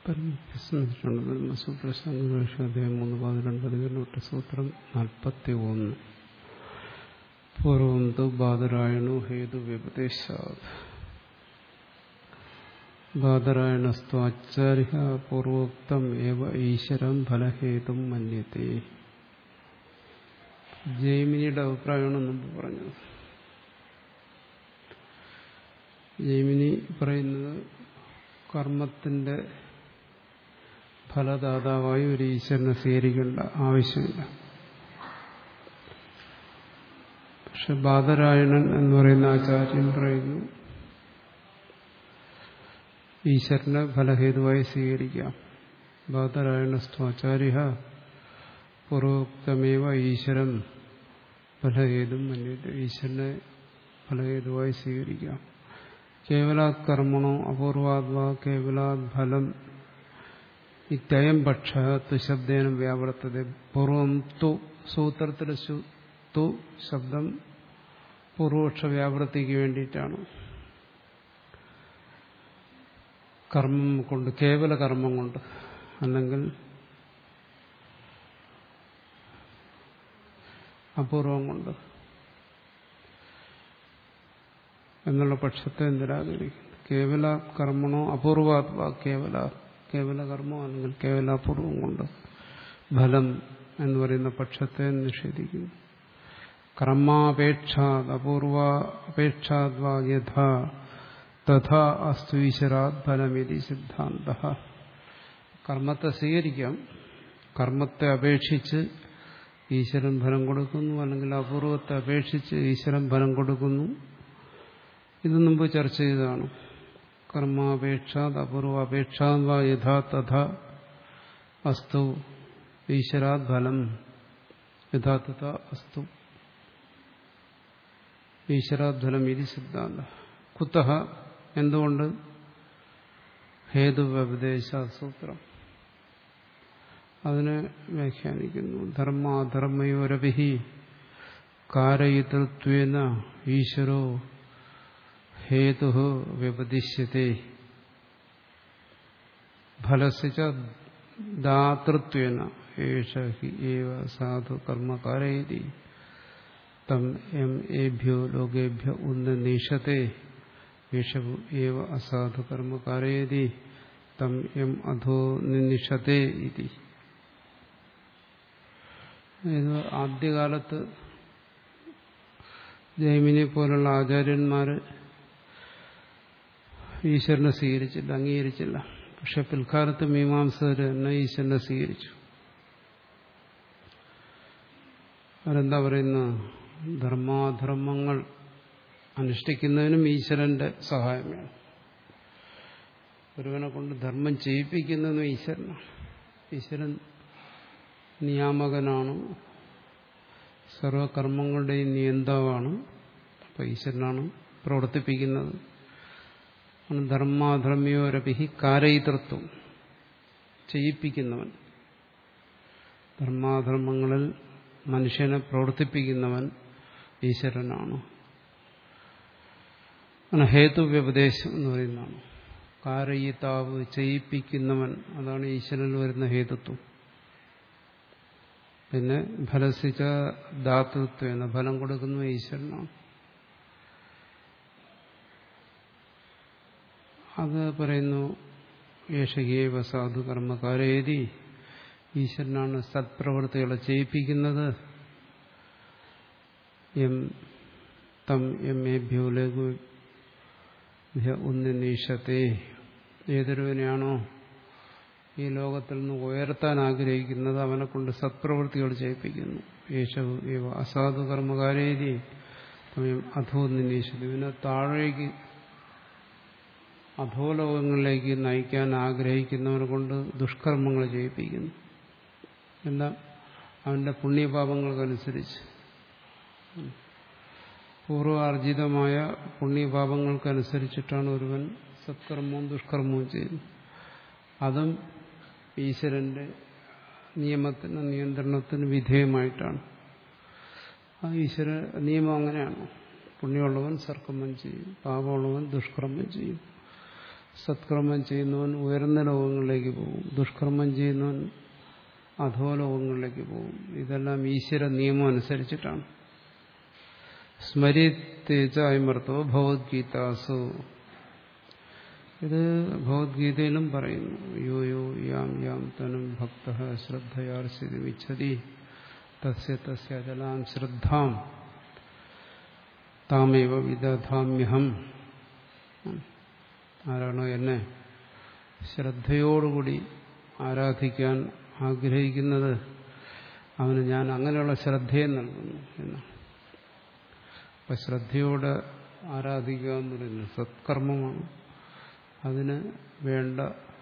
പരിമിച്ചിട്ടുണ്ട് ബ്രഹ്മസൂത്രശാഖ അദ്ദേഹം മൂന്ന് പതിനെണ്ട് അധികരണ സൂത്രം നാൽപ്പത്തി ഒന്ന് പൂർവം തു ബാദരായണു ഹേതു വ്യപദേശാത് ബാദരായണസ്തു ആചാര്യ പൂർവോക്തം ഏവ ഈശ്വരം ഫലഹേതും മന്യത്തെ ജൈമിനിയുടെ അഭിപ്രായമാണ് മുമ്പ് പറഞ്ഞത് ജൈമിനി പറയുന്നത് കർമ്മത്തിന്റെ ഫലദാതാവായി ഒരു ഈശ്വരനെ സ്വീകരിക്കേണ്ട ആവശ്യമില്ല പക്ഷെ ബാദരായണൻ എന്ന് പറയുന്ന ആചാര്യൻ പറയുന്നു ഈശ്വരനെ ഫലഹേതുവായി സ്വീകരിക്കാം ബാദരായണസ്തു ആചാര്യ പൂർവോക്തമേവ ഈശ്വരം ഫലഹേതും മന്യത് ഈശ്വരനെ ഫലഹേതുവായി സ്വീകരിക്കാം കേവലാത് കർമ്മണോ അപൂർവാത്മാ കേവലാത് ഫലം ഇത്തയം പക്ഷ തുശബ്ദേനം വ്യാവർത്തത പൂർവം തു സൂത്രത്തിലെ തു ശബ്ദം പൂർവപക്ഷ വ്യാവൃത്തിക്ക് വേണ്ടിയിട്ടാണ് കർമ്മം കൊണ്ട് കേവല കർമ്മം കൊണ്ട് അല്ലെങ്കിൽ അപൂർവം കൊണ്ട് എന്നുള്ള പക്ഷത്തെ നിരാകരിക്കുന്നു കേവല കർമ്മണോ അപൂർവാത്മ കേവല കേവല കർമ്മം അല്ലെങ്കിൽ കേവല അപൂർവം കൊണ്ട് ഫലം എന്ന് പറയുന്ന പക്ഷത്തെ നിഷേധിക്കുന്നു കർമാപേക്ഷ അപൂർവ അപേക്ഷാദ്വാ യഥാ തഥാ അസ്തു ഈശ്വരാത് ഫലമിതി സിദ്ധാന്ത കർമ്മത്തെ സ്വീകരിക്കാം കർമ്മത്തെ അപേക്ഷിച്ച് ഈശ്വരൻ ഫലം കൊടുക്കുന്നു അല്ലെങ്കിൽ അപൂർവത്തെ അപേക്ഷിച്ച് ഈശ്വരൻ ഫലം കൊടുക്കുന്നു ഇത് മുമ്പ് ചർച്ച ചെയ്തതാണ് കർമാപേക്ഷാത് അപൂർവ അപേക്ഷാത് യഥാ തഥാ അസ്തു ഈശ്വരാത് ഫലം യഥാ തഥാ അസ്തു ഈശ്വരാത് ഫലം ഇത് സിദ്ധാന്ത കുത്ത എന്തുകൊണ്ട് ഹേതുവപദേശ സൂത്രം അതിനെ വ്യാഖ്യാനിക്കുന്നു ധർമാധർമ്മയോരഭി കാരയിതൃത്വേന ഈശ്വരോ ഹേതു വ്യപദിശ്യത്തെ ഫലസിച്ച ദാതൃത്വേന ഏഷ ഹി ഏവ സാധു കർമ്മകാരയതി തം എം ഏഭ്യോ ലോകേഭ്യ ഉന്നീഷത്തെ യേശവു ഏവ അസാധു കർമ്മകാരയതി തം എം അധോ നിന്നിഷത്തെ ഇതി ഇത് ആദ്യകാലത്ത് ജൈമിനെ പോലുള്ള ആചാര്യന്മാർ ഈശ്വരനെ സ്വീകരിച്ചില്ല അംഗീകരിച്ചില്ല പക്ഷെ പിൽക്കാലത്ത് മീമാംസകർ തന്നെ ഈശ്വരനെ സ്വീകരിച്ചു അവരെന്താ പറയുന്ന ധർമാധർമ്മങ്ങൾ അനുഷ്ഠിക്കുന്നതിനും ഈശ്വരന്റെ സഹായം വേണം ഒരുവനെ കൊണ്ട് ധർമ്മം ചെയ്യിപ്പിക്കുന്നതും ഈശ്വരനാണ് ഈശ്വരൻ നിയാമകനാണ് സർവകർമ്മങ്ങളുടെയും നിയന്താവാണ് അപ്പൊ ഈശ്വരനാണ് പ്രവർത്തിപ്പിക്കുന്നത് ധർമാധർമ്മിയോരപി കാരയിതൃത്വം ചെയ്യിപ്പിക്കുന്നവൻ ധർമാധർമ്മങ്ങളിൽ മനുഷ്യനെ പ്രവർത്തിപ്പിക്കുന്നവൻ ഈശ്വരനാണ് ഹേതുവ്യപദേശം എന്ന് പറയുന്നതാണ് കാരയിതാവ് ചെയ്യിപ്പിക്കുന്നവൻ അതാണ് ഈശ്വരനിൽ വരുന്ന ഹേതുത്വം പിന്നെ ഫലസിച്ച ദാതൃത്വം എന്ന ഫലം കൊടുക്കുന്ന ഈശ്വരനാണ് അത് പറയുന്നു യേശകേവ സാധു കർമ്മകാരേതി ഈശ്വരനാണ് സത്പ്രവൃത്തികളെ ചെയ്യിപ്പിക്കുന്നത് എം തം എം ഏഭ്യോ ലഘു ഉന്നീഷത്തെ ഏതൊരുവനെയാണോ ഈ ലോകത്തിൽ നിന്ന് ഉയർത്താൻ ആഗ്രഹിക്കുന്നത് അവനെ കൊണ്ട് സത്പ്രവൃത്തികൾ ചെയ്യിപ്പിക്കുന്നു യേശവ് ഇവ അസാധു കർമ്മകാരേതി അധോ നിന്നീഷത ഇവനെ താഴേക്ക് അധോലോകങ്ങളിലേക്ക് നയിക്കാൻ ആഗ്രഹിക്കുന്നവനെ കൊണ്ട് ദുഷ്കർമ്മങ്ങൾ ചെയ്യിപ്പിക്കുന്നു എല്ലാം അവന്റെ പുണ്യപാപങ്ങൾക്കനുസരിച്ച് പൂർവാർജിതമായ പുണ്യപാപങ്ങൾക്കനുസരിച്ചിട്ടാണ് ഒരുവൻ സത്കർമ്മവും ദുഷ്കർമ്മവും ചെയ്യുന്നത് അതും ഈശ്വരന്റെ നിയമത്തിന് നിയന്ത്രണത്തിന് വിധേയമായിട്ടാണ് ആ ഈശ്വര നിയമം അങ്ങനെയാണ് പുണ്യമുള്ളവൻ സർക്കർമ്മം ചെയ്യും പാപമുള്ളവൻ ദുഷ്കർമ്മം ചെയ്യും സത്കർമ്മം ചെയ്യുന്നവൻ ഉയർന്ന ലോകങ്ങളിലേക്ക് പോകും ദുഷ്കർമ്മം ചെയ്യുന്നവൻ അധോലോകങ്ങളിലേക്ക് പോകും ഇതെല്ലാം ഈശ്വര നിയമം അനുസരിച്ചിട്ടാണ് സ്മരിത്തേജ അയമർത്തോ ഭഗവത്ഗീതാസു ഇത് ഭഗവത്ഗീതയിലും പറയുന്നു യോ യോ യാം യാം തനും ഭക്ത ശ്രദ്ധയാർസിതമിച്ഛതി തസ്യ തസ്യ അചലാം ശ്രദ്ധാം താമേവ വിദധാമ്യഹം ആരാണോ എന്നെ ശ്രദ്ധയോടുകൂടി ആരാധിക്കാൻ ആഗ്രഹിക്കുന്നത് അവന് ഞാൻ അങ്ങനെയുള്ള ശ്രദ്ധയെ നൽകുന്നു എന്നാണ് അപ്പൊ ശ്രദ്ധയോടെ ആരാധിക്കുക എന്ന് പറയുന്നത് സത്കർമ്മമാണ് അതിന് വേണ്ട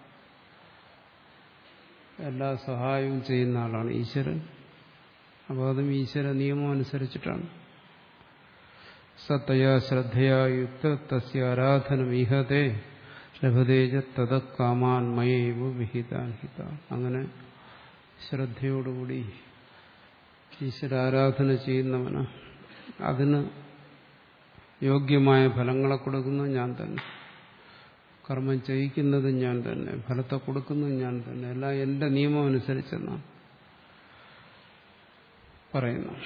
എല്ലാ സഹായവും ചെയ്യുന്ന ആളാണ് ഈശ്വരൻ അപ്പോൾ അതും ഈശ്വര നിയമം അനുസരിച്ചിട്ടാണ് സത്തയാ ശ്രദ്ധയാ യുക്ത തസ്യ ആരാധനം ഇഹത്തെ ലഭതേജ തത കാമാൻ മയേവ വിഹിതാൻ ഹിത അങ്ങനെ ശ്രദ്ധയോടുകൂടി ഈശ്വരാരാധന ചെയ്യുന്നവന് അതിന് യോഗ്യമായ ഫലങ്ങളെ കൊടുക്കുന്നത് ഞാൻ തന്നെ കർമ്മം ചെയ്യിക്കുന്നത് ഞാൻ തന്നെ ഫലത്തെ കൊടുക്കുന്നത് ഞാൻ തന്നെ എല്ലാം എന്റെ നിയമം അനുസരിച്ചെന്നാണ് പറയുന്നു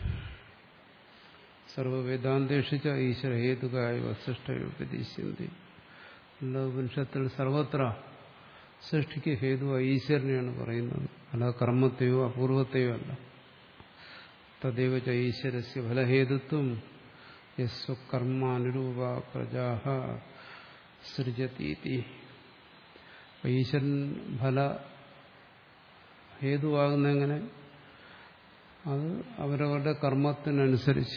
സർവവേദാന്തേഷിച്ച ഈശ്വര ഹേതുകായ വസിഷ്ഠയോപദേശിന്തി എല്ലാ ഉപനിഷത്തിൽ സർവത്ര സൃഷ്ടിക്ക് ഹേതു ഈശ്വരനെയാണ് പറയുന്നത് അല്ല കർമ്മത്തെയോ അപൂർവത്തെയോ അല്ല തദൈവ ച ഈശ്വരസ്യ ഫലഹേതുത്വം യസ്വകർമാനുരൂപ പ്രജാഹ സൃജതീതി ഈശ്വരൻ ഫല ഹേതുവാകുന്ന എങ്ങനെ അത് അവരവരുടെ കർമ്മത്തിനനുസരിച്ച്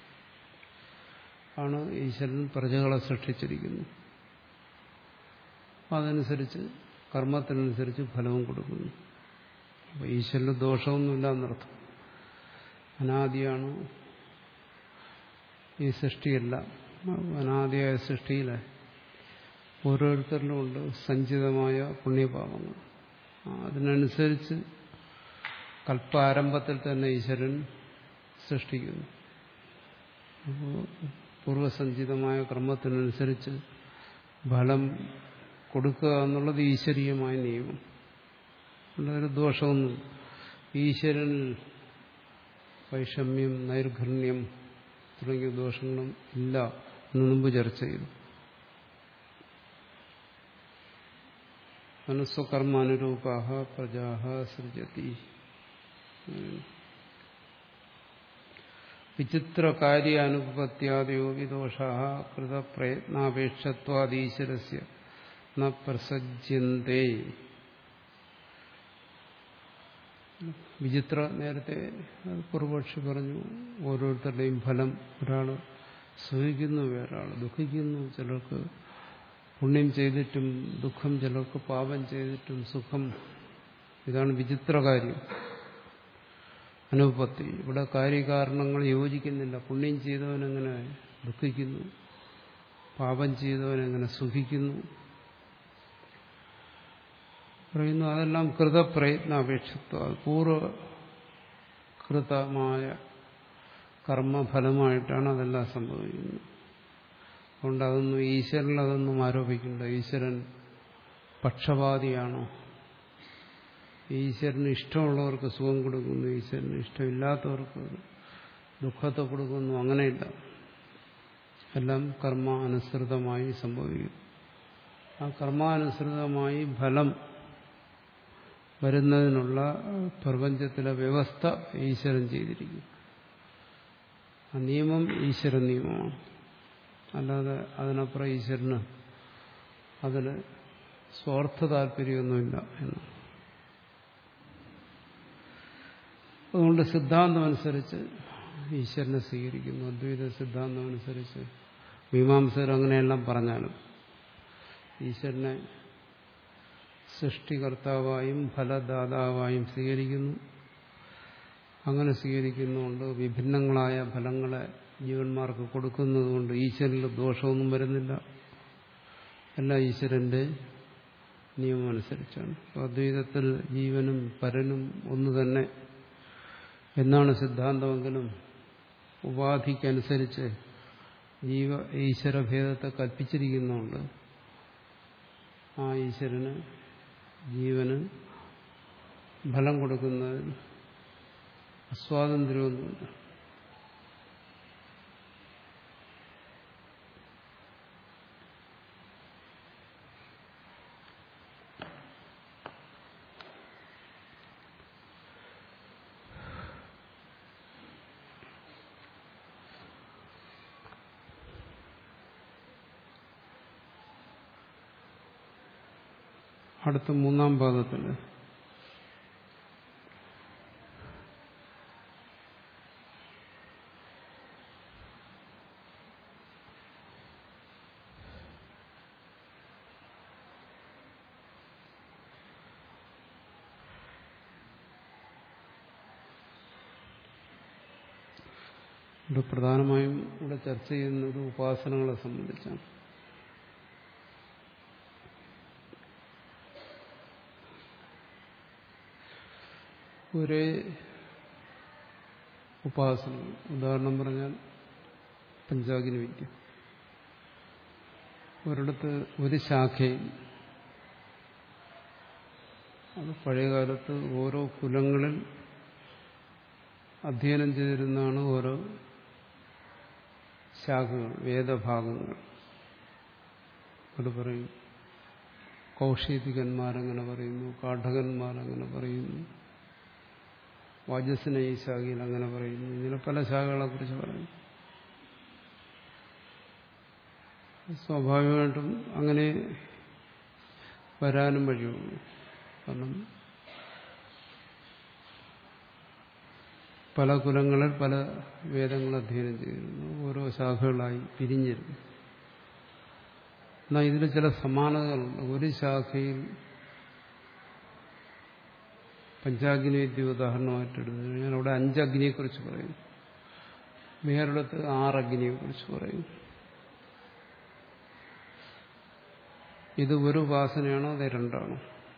ആണ് ഈശ്വരൻ പ്രജകളെ സൃഷ്ടിച്ചിരിക്കുന്നത് അതനുസരിച്ച് കർമ്മത്തിനനുസരിച്ച് ഫലവും കൊടുക്കുന്നു അപ്പോൾ ഈശ്വരന് ദോഷമൊന്നുമില്ല എന്നർത്ഥം അനാദിയാണ് ഈ സൃഷ്ടിയല്ല അനാദിയായ സൃഷ്ടിയിലെ ഓരോരുത്തരിലുമുണ്ട് സഞ്ചിതമായ പുണ്യപാപങ്ങൾ അതിനനുസരിച്ച് കൽപ്പാരംഭത്തിൽ തന്നെ ഈശ്വരൻ സൃഷ്ടിക്കുന്നു അപ്പോൾ പൂർവസഞ്ചിതമായ കർമ്മത്തിനനുസരിച്ച് ഫലം കൊടുക്കുക എന്നുള്ളത് ഈശ്വരീയമായ നിയമം ഒരു ദോഷമൊന്നും ഈശ്വരനിൽ വൈഷമ്യം നൈർഘണ്യം തുടങ്ങിയ ദോഷങ്ങളും ഇല്ല എന്ന് മുമ്പ് ചർച്ച ചെയ്തു മനസ്വകർമാനുരൂപാഹ പ്രജാഹ സൃജതി വിചിത്രകാര്യാനുപത്യാദയോ വിദോഷ കൃതപ്രയത്നാപേക്ഷത്വാദീശ്വരസ്യ ന പ്രസജ്യന്തേ വിചിത്ര നേരത്തെ പൂർവപക്ഷി പറഞ്ഞു ഓരോരുത്തരുടെയും ഫലം ഒരാൾ സുഖിക്കുന്നു വേറൊരാൾ ദുഃഖിക്കുന്നു ചിലർക്ക് പുണ്യം ചെയ്തിട്ടും ദുഃഖം ചിലർക്ക് പാപം ചെയ്തിട്ടും സുഖം ഇതാണ് വിചിത്ര കാര്യം അനുപത്തി ഇവിടെ കാര്യകാരണങ്ങൾ യോജിക്കുന്നില്ല പുണ്യം ചെയ്തവനെങ്ങനെ ദുഃഖിക്കുന്നു പാപം ചെയ്തവനെങ്ങനെ സുഖിക്കുന്നു പറയുന്നു അതെല്ലാം കൃതപ്രയത്ന അപേക്ഷിത്വ പൂർവകൃതമായ കർമ്മഫലമായിട്ടാണ് അതെല്ലാം സംഭവിക്കുന്നത് അതുകൊണ്ട് അതൊന്നും ഈശ്വരനിൽ അതൊന്നും ആരോപിക്കണ്ട ഈശ്വരൻ പക്ഷപാതിയാണോ ഈശ്വരന് ഇഷ്ടമുള്ളവർക്ക് സുഖം കൊടുക്കുന്നു ഈശ്വരന് ഇഷ്ടമില്ലാത്തവർക്ക് ദുഃഖത്തെ കൊടുക്കുന്നു അങ്ങനെയില്ല എല്ലാം കർമാനുസൃതമായി സംഭവിക്കും ആ കർമാനുസൃതമായി ഫലം വരുന്നതിനുള്ള പ്രപഞ്ചത്തിലെ വ്യവസ്ഥ ഈശ്വരൻ ചെയ്തിരിക്കും ആ നിയമം ഈശ്വര നിയമമാണ് അല്ലാതെ അതിനപ്പുറം ഈശ്വരന് അതിൽ സ്വാർത്ഥ താല്പര്യമൊന്നുമില്ല എന്ന് അതുകൊണ്ട് സിദ്ധാന്തം അനുസരിച്ച് ഈശ്വരനെ സ്വീകരിക്കുന്നു അദ്വൈത സിദ്ധാന്തം അനുസരിച്ച് മീമാംസകർ അങ്ങനെയെല്ലാം പറഞ്ഞാലും ഈശ്വരനെ സൃഷ്ടികർത്താവായും ഫലദാതാവായും സ്വീകരിക്കുന്നു അങ്ങനെ സ്വീകരിക്കുന്നുകൊണ്ട് വിഭിന്നങ്ങളായ ഫലങ്ങളെ ജീവന്മാർക്ക് കൊടുക്കുന്നതുകൊണ്ട് ഈശ്വരനിൽ ദോഷമൊന്നും വരുന്നില്ല എല്ലാം ഈശ്വരന്റെ നിയമം അനുസരിച്ചാണ് അദ്വൈതത്തിൽ ജീവനും പരനും ഒന്ന് തന്നെ എന്നാണ് സിദ്ധാന്തമെങ്കിലും ഉപാധിക്കനുസരിച്ച് ജീവ ഈശ്വരഭേദത്തെ കൽപ്പിച്ചിരിക്കുന്നുണ്ട് ആ ഈശ്വരന് ജീവന് ഫലം കൊടുക്കുന്നതിന് അസ്വാതന്ത്ര്യമൊന്നുമില്ല അടുത്ത മൂന്നാം പാദത്തിൽ ഇവിടെ പ്രധാനമായും ഇവിടെ ചർച്ച ചെയ്യുന്നത് ഉപാസനകളെ സംബന്ധിച്ചാണ് ഒരേ ഉപാസന ഉദാഹരണം പറഞ്ഞാൽ പഞ്ചാഗ്നി വിദ്യ ഒരിടത്ത് ഒരു ശാഖയിൽ അത് പഴയകാലത്ത് ഓരോ കുലങ്ങളിൽ അധ്യയനം ചെയ്തിരുന്നതാണ് ഓരോ ശാഖകൾ വേദഭാഗങ്ങൾ അത് പറയും കൗശീതികന്മാരങ്ങനെ പറയുന്നു കാഠകന്മാരങ്ങനെ പറയുന്നു വാജസിനെ ഈ ശാഖയിൽ അങ്ങനെ പറയുന്നു ഇങ്ങനെ പല ശാഖകളെ കുറിച്ച് പറയുന്നു സ്വാഭാവികമായിട്ടും അങ്ങനെ വരാനും വഴിയുള്ളൂ കാരണം പല കുലങ്ങളിൽ പല വേദങ്ങൾ അധ്യയനം ചെയ്തിരുന്നു ഓരോ ശാഖകളായി പിരിഞ്ഞിരുന്നു എന്നാൽ ഇതിൽ ചില സമാനതകളുണ്ട് ഒരു ശാഖയിൽ പഞ്ചാഗ്നി വിദ്യ ഉദാഹരണമായിട്ട് എടുത്തു കഴിഞ്ഞാൽ അവിടെ അഞ്ചഗ്നിയെക്കുറിച്ച് പറയുന്നു വേറൊരിടത്ത് ആറഗ്നിയെക്കുറിച്ച് പറയുന്നു ഇത് ഒരു ഉപാസനയാണോ അത് രണ്ടാണോ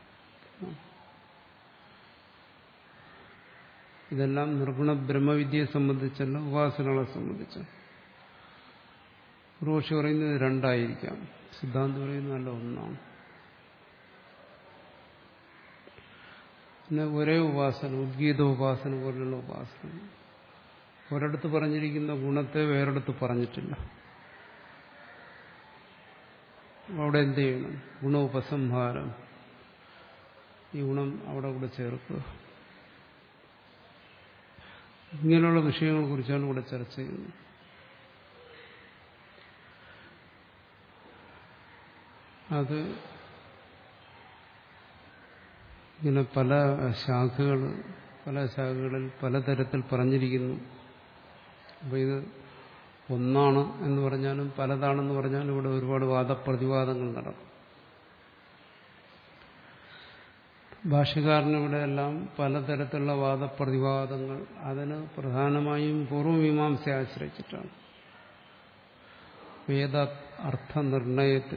ഇതെല്ലാം നിർഗുണ ബ്രഹ്മവിദ്യയെ സംബന്ധിച്ചല്ല ഉപാസനകളെ സംബന്ധിച്ച് റോഷി പറയുന്നത് രണ്ടായിരിക്കാം സിദ്ധാന്തം പറയുന്നത് നല്ല ഒന്നാണ് പിന്നെ ഒരേ ഉപാസന ഉദ്ഗീത ഉപാസന പോലുള്ള ഉപാസന ഒരിടത്ത് പറഞ്ഞിരിക്കുന്ന ഗുണത്തെ വേറൊരിടത്ത് പറഞ്ഞിട്ടില്ല അവിടെ എന്ത് ചെയ്യണം ഗുണോപസംഹാരം ഈ ഗുണം അവിടെ കൂടെ ചേർക്കുക ഇങ്ങനെയുള്ള വിഷയങ്ങളെ കുറിച്ചാണ് ഇവിടെ ചർച്ച ചെയ്യുന്നത് അത് ഇങ്ങനെ പല ശാഖകൾ പല ശാഖകളിൽ പലതരത്തിൽ പറഞ്ഞിരിക്കുന്നു അപ്പോൾ ഇത് ഒന്നാണ് എന്ന് പറഞ്ഞാലും പലതാണെന്ന് പറഞ്ഞാലും ഇവിടെ ഒരുപാട് വാദപ്രതിവാദങ്ങൾ നടക്കും ഭാഷകാരന് ഇവിടെ എല്ലാം പലതരത്തിലുള്ള വാദപ്രതിവാദങ്ങൾ അതിന് പ്രധാനമായും പൂർവ്വമീമാംസ ആശ്രയിച്ചിട്ടാണ് വേദ അർത്ഥനിർണയത്തിൽ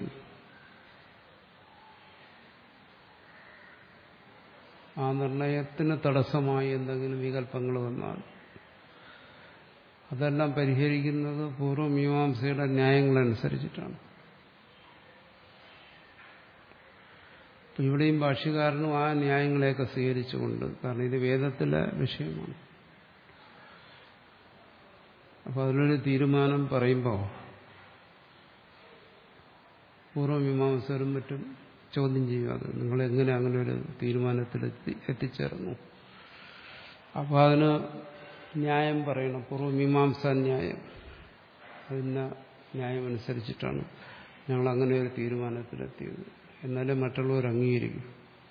ആ നിർണയത്തിന് തടസ്സമായി എന്തെങ്കിലും വികല്പങ്ങൾ വന്നാൽ അതെല്ലാം പരിഹരിക്കുന്നത് പൂർവ്വമീമാംസയുടെ ന്യായങ്ങളനുസരിച്ചിട്ടാണ് ഇവിടെയും ഭാഷ്യകാരനും ആ ന്യായങ്ങളെയൊക്കെ സ്വീകരിച്ചുകൊണ്ട് കാരണം ഇത് വേദത്തിലെ വിഷയമാണ് അപ്പൊ അതിലൊരു തീരുമാനം പറയുമ്പോൾ പൂർവ്വമീമാംസരും മറ്റും ചോദ്യം ചെയ്യും അത് നിങ്ങൾ എങ്ങനെ അങ്ങനെ ഒരു തീരുമാനത്തിൽ എത്തിച്ചേർന്നു അപ്പോൾ അതിന് ന്യായം പറയണം പൂർവ്വമീമാംസ ന്യായം അതിന് ന്യായം അനുസരിച്ചിട്ടാണ് ഞങ്ങൾ അങ്ങനെ ഒരു തീരുമാനത്തിലെത്തിയത് എന്നാലേ മറ്റുള്ളവർ അംഗീകരിക്കും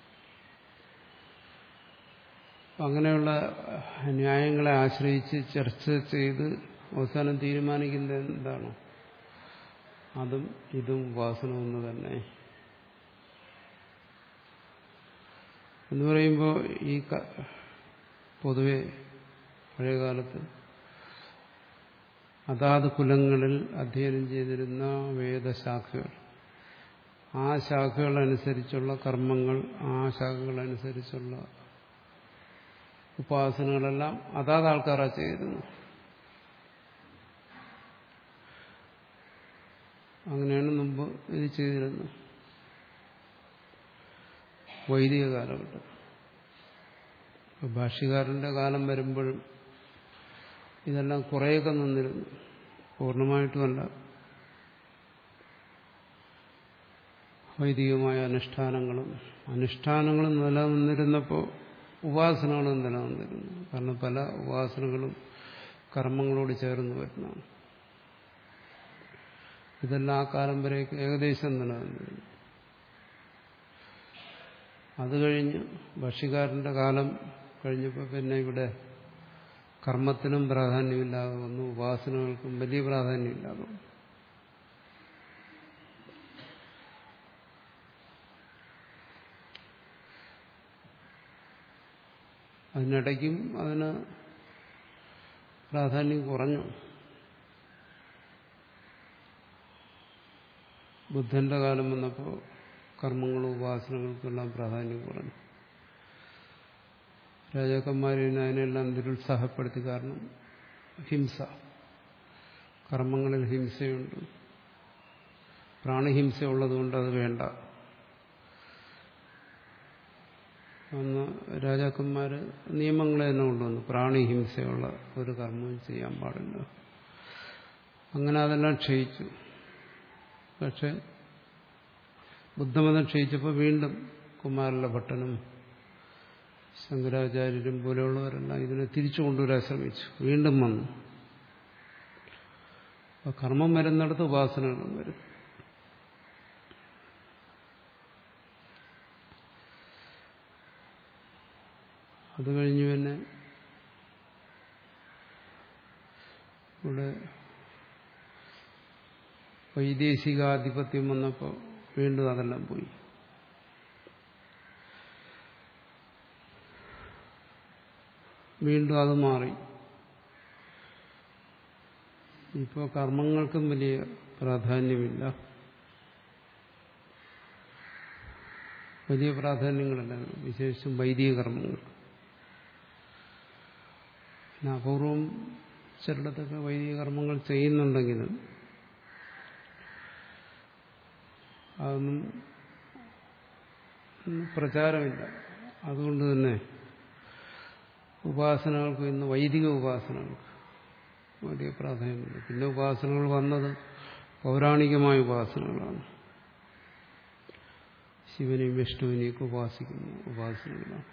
അങ്ങനെയുള്ള ന്യായങ്ങളെ ആശ്രയിച്ച് ചർച്ച ചെയ്ത് അവസാനം തീരുമാനിക്കുന്നത് എന്താണ് അതും ഇതും ഉപാസന ഒന്ന് തന്നെ എന്ന് പറയുമ്പോൾ ഈ പൊതുവെ പഴയകാലത്ത് അതാത് കുലങ്ങളിൽ അധ്യയനം ചെയ്തിരുന്ന വേദശാഖകൾ ആ ശാഖകളനുസരിച്ചുള്ള കർമ്മങ്ങൾ ആ ശാഖകളനുസരിച്ചുള്ള ഉപാസനകളെല്ലാം അതാത് ആൾക്കാരാ ചെയ്തിരുന്നു അങ്ങനെയാണ് മുമ്പ് ഇത് ചെയ്തിരുന്നത് വൈദിക കാലഘട്ടം ഇപ്പൊ ഭാഷ്യകാരന്റെ കാലം വരുമ്പോഴും ഇതെല്ലാം കുറേയൊക്കെ നിന്നിരുന്നു പൂർണ്ണമായിട്ടുമല്ല വൈദികമായ അനുഷ്ഠാനങ്ങളും അനുഷ്ഠാനങ്ങളും നിലനിന്നിരുന്നപ്പോൾ ഉപാസനകളും നിലനിന്നിരുന്നു കാരണം പല ഉപാസനകളും കർമ്മങ്ങളോട് ചേർന്ന് വരുന്നതാണ് ഇതെല്ലാം ആ കാലം വരെ ഏകദേശം നിലനിന്നിരുന്നു അത് കഴിഞ്ഞ് ഭക്ഷ്യക്കാരന്റെ കാലം കഴിഞ്ഞപ്പോൾ പിന്നെ ഇവിടെ കർമ്മത്തിനും പ്രാധാന്യമില്ലാതെ വന്നു ഉപാസനകൾക്കും വലിയ പ്രാധാന്യമില്ലാതെ വന്നു അതിനിടയ്ക്കും അതിന് പ്രാധാന്യം കുറഞ്ഞു ബുദ്ധന്റെ കാലം വന്നപ്പോൾ കർമ്മങ്ങളും ഉപാസനകൾക്കെല്ലാം പ്രാധാന്യം കുറഞ്ഞു രാജാക്കന്മാരിനെ അതിനെല്ലാം നിരുത്സാഹപ്പെടുത്തി കാരണം ഹിംസ കർമ്മങ്ങളിൽ ഹിംസയുണ്ട് പ്രാണിഹിംസ ഉള്ളതുകൊണ്ട് അത് വേണ്ട അന്ന് രാജാക്കന്മാര് നിയമങ്ങളെ തന്നെ കൊണ്ടുവന്നു പ്രാണിഹിംസയുള്ള ഒരു കർമ്മവും ചെയ്യാൻ പാടില്ല അങ്ങനെ അതെല്ലാം ക്ഷയിച്ചു പക്ഷെ ബുദ്ധമതം ക്ഷയിച്ചപ്പോൾ വീണ്ടും കുമാരല ഭട്ടനും ശങ്കരാചാര്യരും പോലെയുള്ളവരെല്ലാം ഇതിനെ തിരിച്ചു കൊണ്ടുവരാൻ ശ്രമിച്ചു വീണ്ടും വന്നു അപ്പൊ കർമ്മം വരുന്നിടത്ത് ഉപാസനകളും വരും അത് കഴിഞ്ഞ് പിന്നെ ഇവിടെ വൈദേശികാധിപത്യം വന്നപ്പോൾ വീണ്ടും അതെല്ലാം പോയി വീണ്ടും അത് മാറി ഇപ്പോൾ കർമ്മങ്ങൾക്കും വലിയ പ്രാധാന്യമില്ല വലിയ പ്രാധാന്യങ്ങളല്ല വിശേഷിച്ചും വൈദിക കർമ്മങ്ങൾ പിന്നെ അപൂർവം ചിലയിടത്തൊക്കെ വൈദിക കർമ്മങ്ങൾ ചെയ്യുന്നുണ്ടെങ്കിലും അതൊന്നും പ്രചാരമില്ല അതുകൊണ്ട് തന്നെ ഉപാസനകൾക്ക് ഇന്ന് വൈദിക ഉപാസനകൾക്ക് വലിയ പ്രാധാന്യമില്ല പിന്നെ ഉപാസനകൾ വന്നത് പൗരാണികമായ ഉപാസനകളാണ് ശിവനെയും വിഷ്ണുവിനെയൊക്കെ ഉപാസിക്കുന്ന ഉപാസനകളാണ്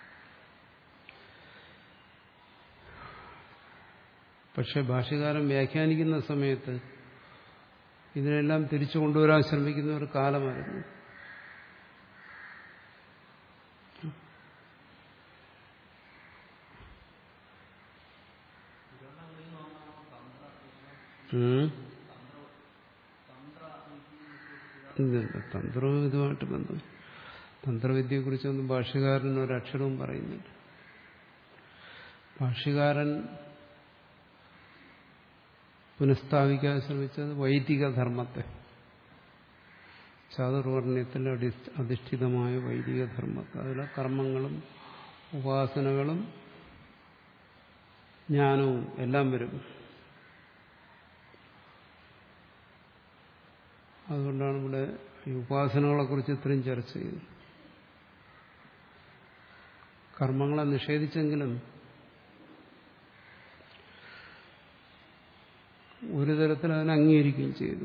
പക്ഷെ ഭാഷ്യകാരൻ വ്യാഖ്യാനിക്കുന്ന സമയത്ത് ഇതിനെല്ലാം തിരിച്ചു കൊണ്ടുവരാൻ ശ്രമിക്കുന്ന ഒരു കാലമായിരുന്നു ഇല്ലല്ല തന്ത്രവും ഇതുമായിട്ട് ബന്ധം തന്ത്രവിദ്യയെക്കുറിച്ചൊന്നും ഭാഷ്യകാരൻ ഒരക്ഷരവും പറയുന്നില്ല ഭാഷ്യകാരൻ പുനഃസ്ഥാപിക്കാൻ ശ്രമിച്ചത് വൈദിക ധർമ്മത്തെ ചാതുർവർണ്ണയത്തിൽ അധിഷ്ഠിതമായ വൈദിക ധർമ്മത്തെ അതിലെ കർമ്മങ്ങളും ഉപാസനകളും ജ്ഞാനവും എല്ലാം വരും അതുകൊണ്ടാണ് ഇവിടെ ഈ ഉപാസനകളെക്കുറിച്ച് ഇത്രയും ചർച്ച ചെയ്തത് കർമ്മങ്ങളെ നിഷേധിച്ചെങ്കിലും ഒരു തരത്തിൽ അതിനെ അംഗീകരിക്കുകയും ചെയ്തു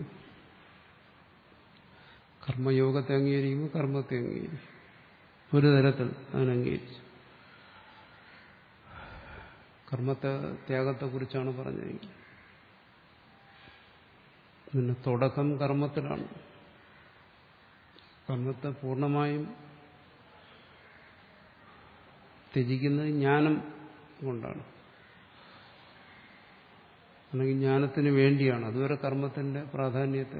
കർമ്മയോഗത്തെ അംഗീകരിക്കുമ്പോൾ കർമ്മത്തെ അംഗീകരിക്കും ഒരു തരത്തിൽ അതിനെ അംഗീകരിച്ചു കർമ്മത്തെ ത്യാഗത്തെക്കുറിച്ചാണ് പറഞ്ഞത് പിന്നെ തുടക്കം കർമ്മത്തിലാണ് കർമ്മത്തെ പൂർണ്ണമായും ത്യജിക്കുന്നത് ജ്ഞാനം കൊണ്ടാണ് അല്ലെങ്കിൽ ജ്ഞാനത്തിന് വേണ്ടിയാണ് അതുവരെ കർമ്മത്തിന്റെ പ്രാധാന്യത്തെ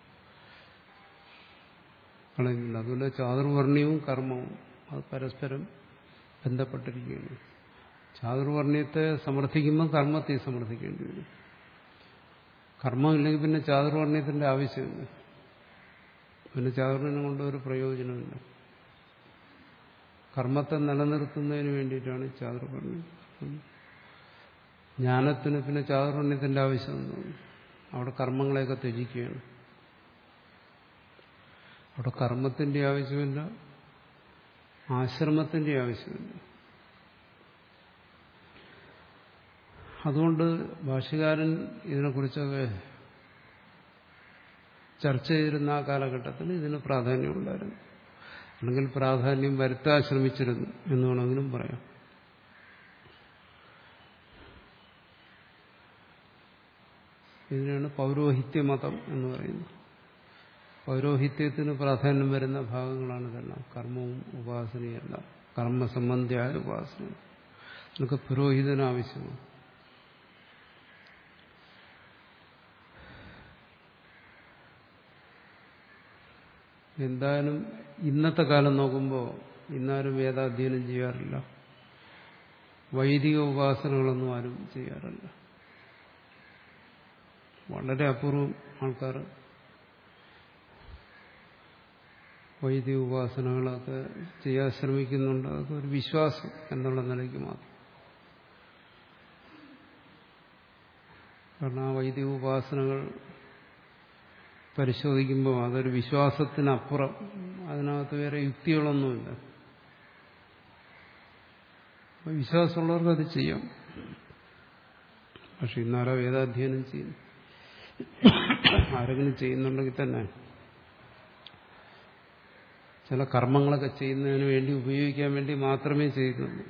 കളയുന്നില്ല അതുപോലെ ചാതുർവർണ്ണയവും കർമ്മവും അത് പരസ്പരം ബന്ധപ്പെട്ടിരിക്കുകയാണ് ചാതുർവർണ്ണയത്തെ സമർത്ഥിക്കുമ്പോൾ കർമ്മത്തെ സമർത്ഥിക്കേണ്ടി വരും കർമ്മമില്ലെങ്കിൽ പിന്നെ ചാതുർവർണ്ണയത്തിന്റെ ആവശ്യമില്ല പിന്നെ ചാതുർവർണ്ണം കൊണ്ട് ഒരു പ്രയോജനമില്ല കർമ്മത്തെ നിലനിർത്തുന്നതിന് വേണ്ടിയിട്ടാണ് ചാതുർവർണ്ണം ജ്ഞാനത്തിന് പിന്നെ ചാതുർവർണ്ണയത്തിന്റെ ആവശ്യമൊന്നും അവിടെ കർമ്മങ്ങളെയൊക്കെ ത്യജിക്കുകയാണ് അവിടെ കർമ്മത്തിന്റെ ആവശ്യമില്ല ആശ്രമത്തിന്റെ ആവശ്യമില്ല അതുകൊണ്ട് ഭാഷകാരൻ ഇതിനെക്കുറിച്ചൊക്കെ ചർച്ച ചെയ്തിരുന്ന ആ കാലഘട്ടത്തിൽ ഇതിന് പ്രാധാന്യമുണ്ടായിരുന്നു അല്ലെങ്കിൽ പ്രാധാന്യം വരുത്താൻ ശ്രമിച്ചിരുന്നു എന്ന് വേണമെങ്കിലും പറയാം ഇതിനാണ് പൗരോഹിത്യ മതം എന്ന് പറയുന്നത് പൗരോഹിത്യത്തിന് പ്രാധാന്യം വരുന്ന ഭാഗങ്ങളാണ് ഇതെല്ലാം കർമ്മവും ഉപാസനയെല്ലാം കർമ്മസംബന്ധിയായ ഉപാസന നമുക്ക് പുരോഹിതന് ആവശ്യമാണ് എന്തായാലും ഇന്നത്തെ കാലം നോക്കുമ്പോൾ ഇന്നാരും വേദാധ്യയനം ചെയ്യാറില്ല വൈദിക ഉപാസനകളൊന്നും ആരും ചെയ്യാറില്ല വളരെ അപൂർവം ആൾക്കാർ വൈദിക ഉപാസനകളൊക്കെ ചെയ്യാൻ ശ്രമിക്കുന്നുണ്ട് അതൊക്കെ ഒരു വിശ്വാസം എന്നുള്ള നിലയ്ക്ക് മാത്രം കാരണം ആ വൈദിക ഉപാസനകൾ പരിശോധിക്കുമ്പോൾ അതൊരു വിശ്വാസത്തിനപ്പുറം അതിനകത്ത് വേറെ യുക്തികളൊന്നുമില്ല വിശ്വാസമുള്ളവർക്ക് അത് ചെയ്യാം പക്ഷെ ഇന്നാരോ വേദാധ്യയനം ചെയ്യുന്നു ആരെങ്കിലും ചെയ്യുന്നുണ്ടെങ്കിൽ തന്നെ ചില കർമ്മങ്ങളൊക്കെ ചെയ്യുന്നതിന് വേണ്ടി ഉപയോഗിക്കാൻ വേണ്ടി മാത്രമേ ചെയ്യുന്നുള്ളൂ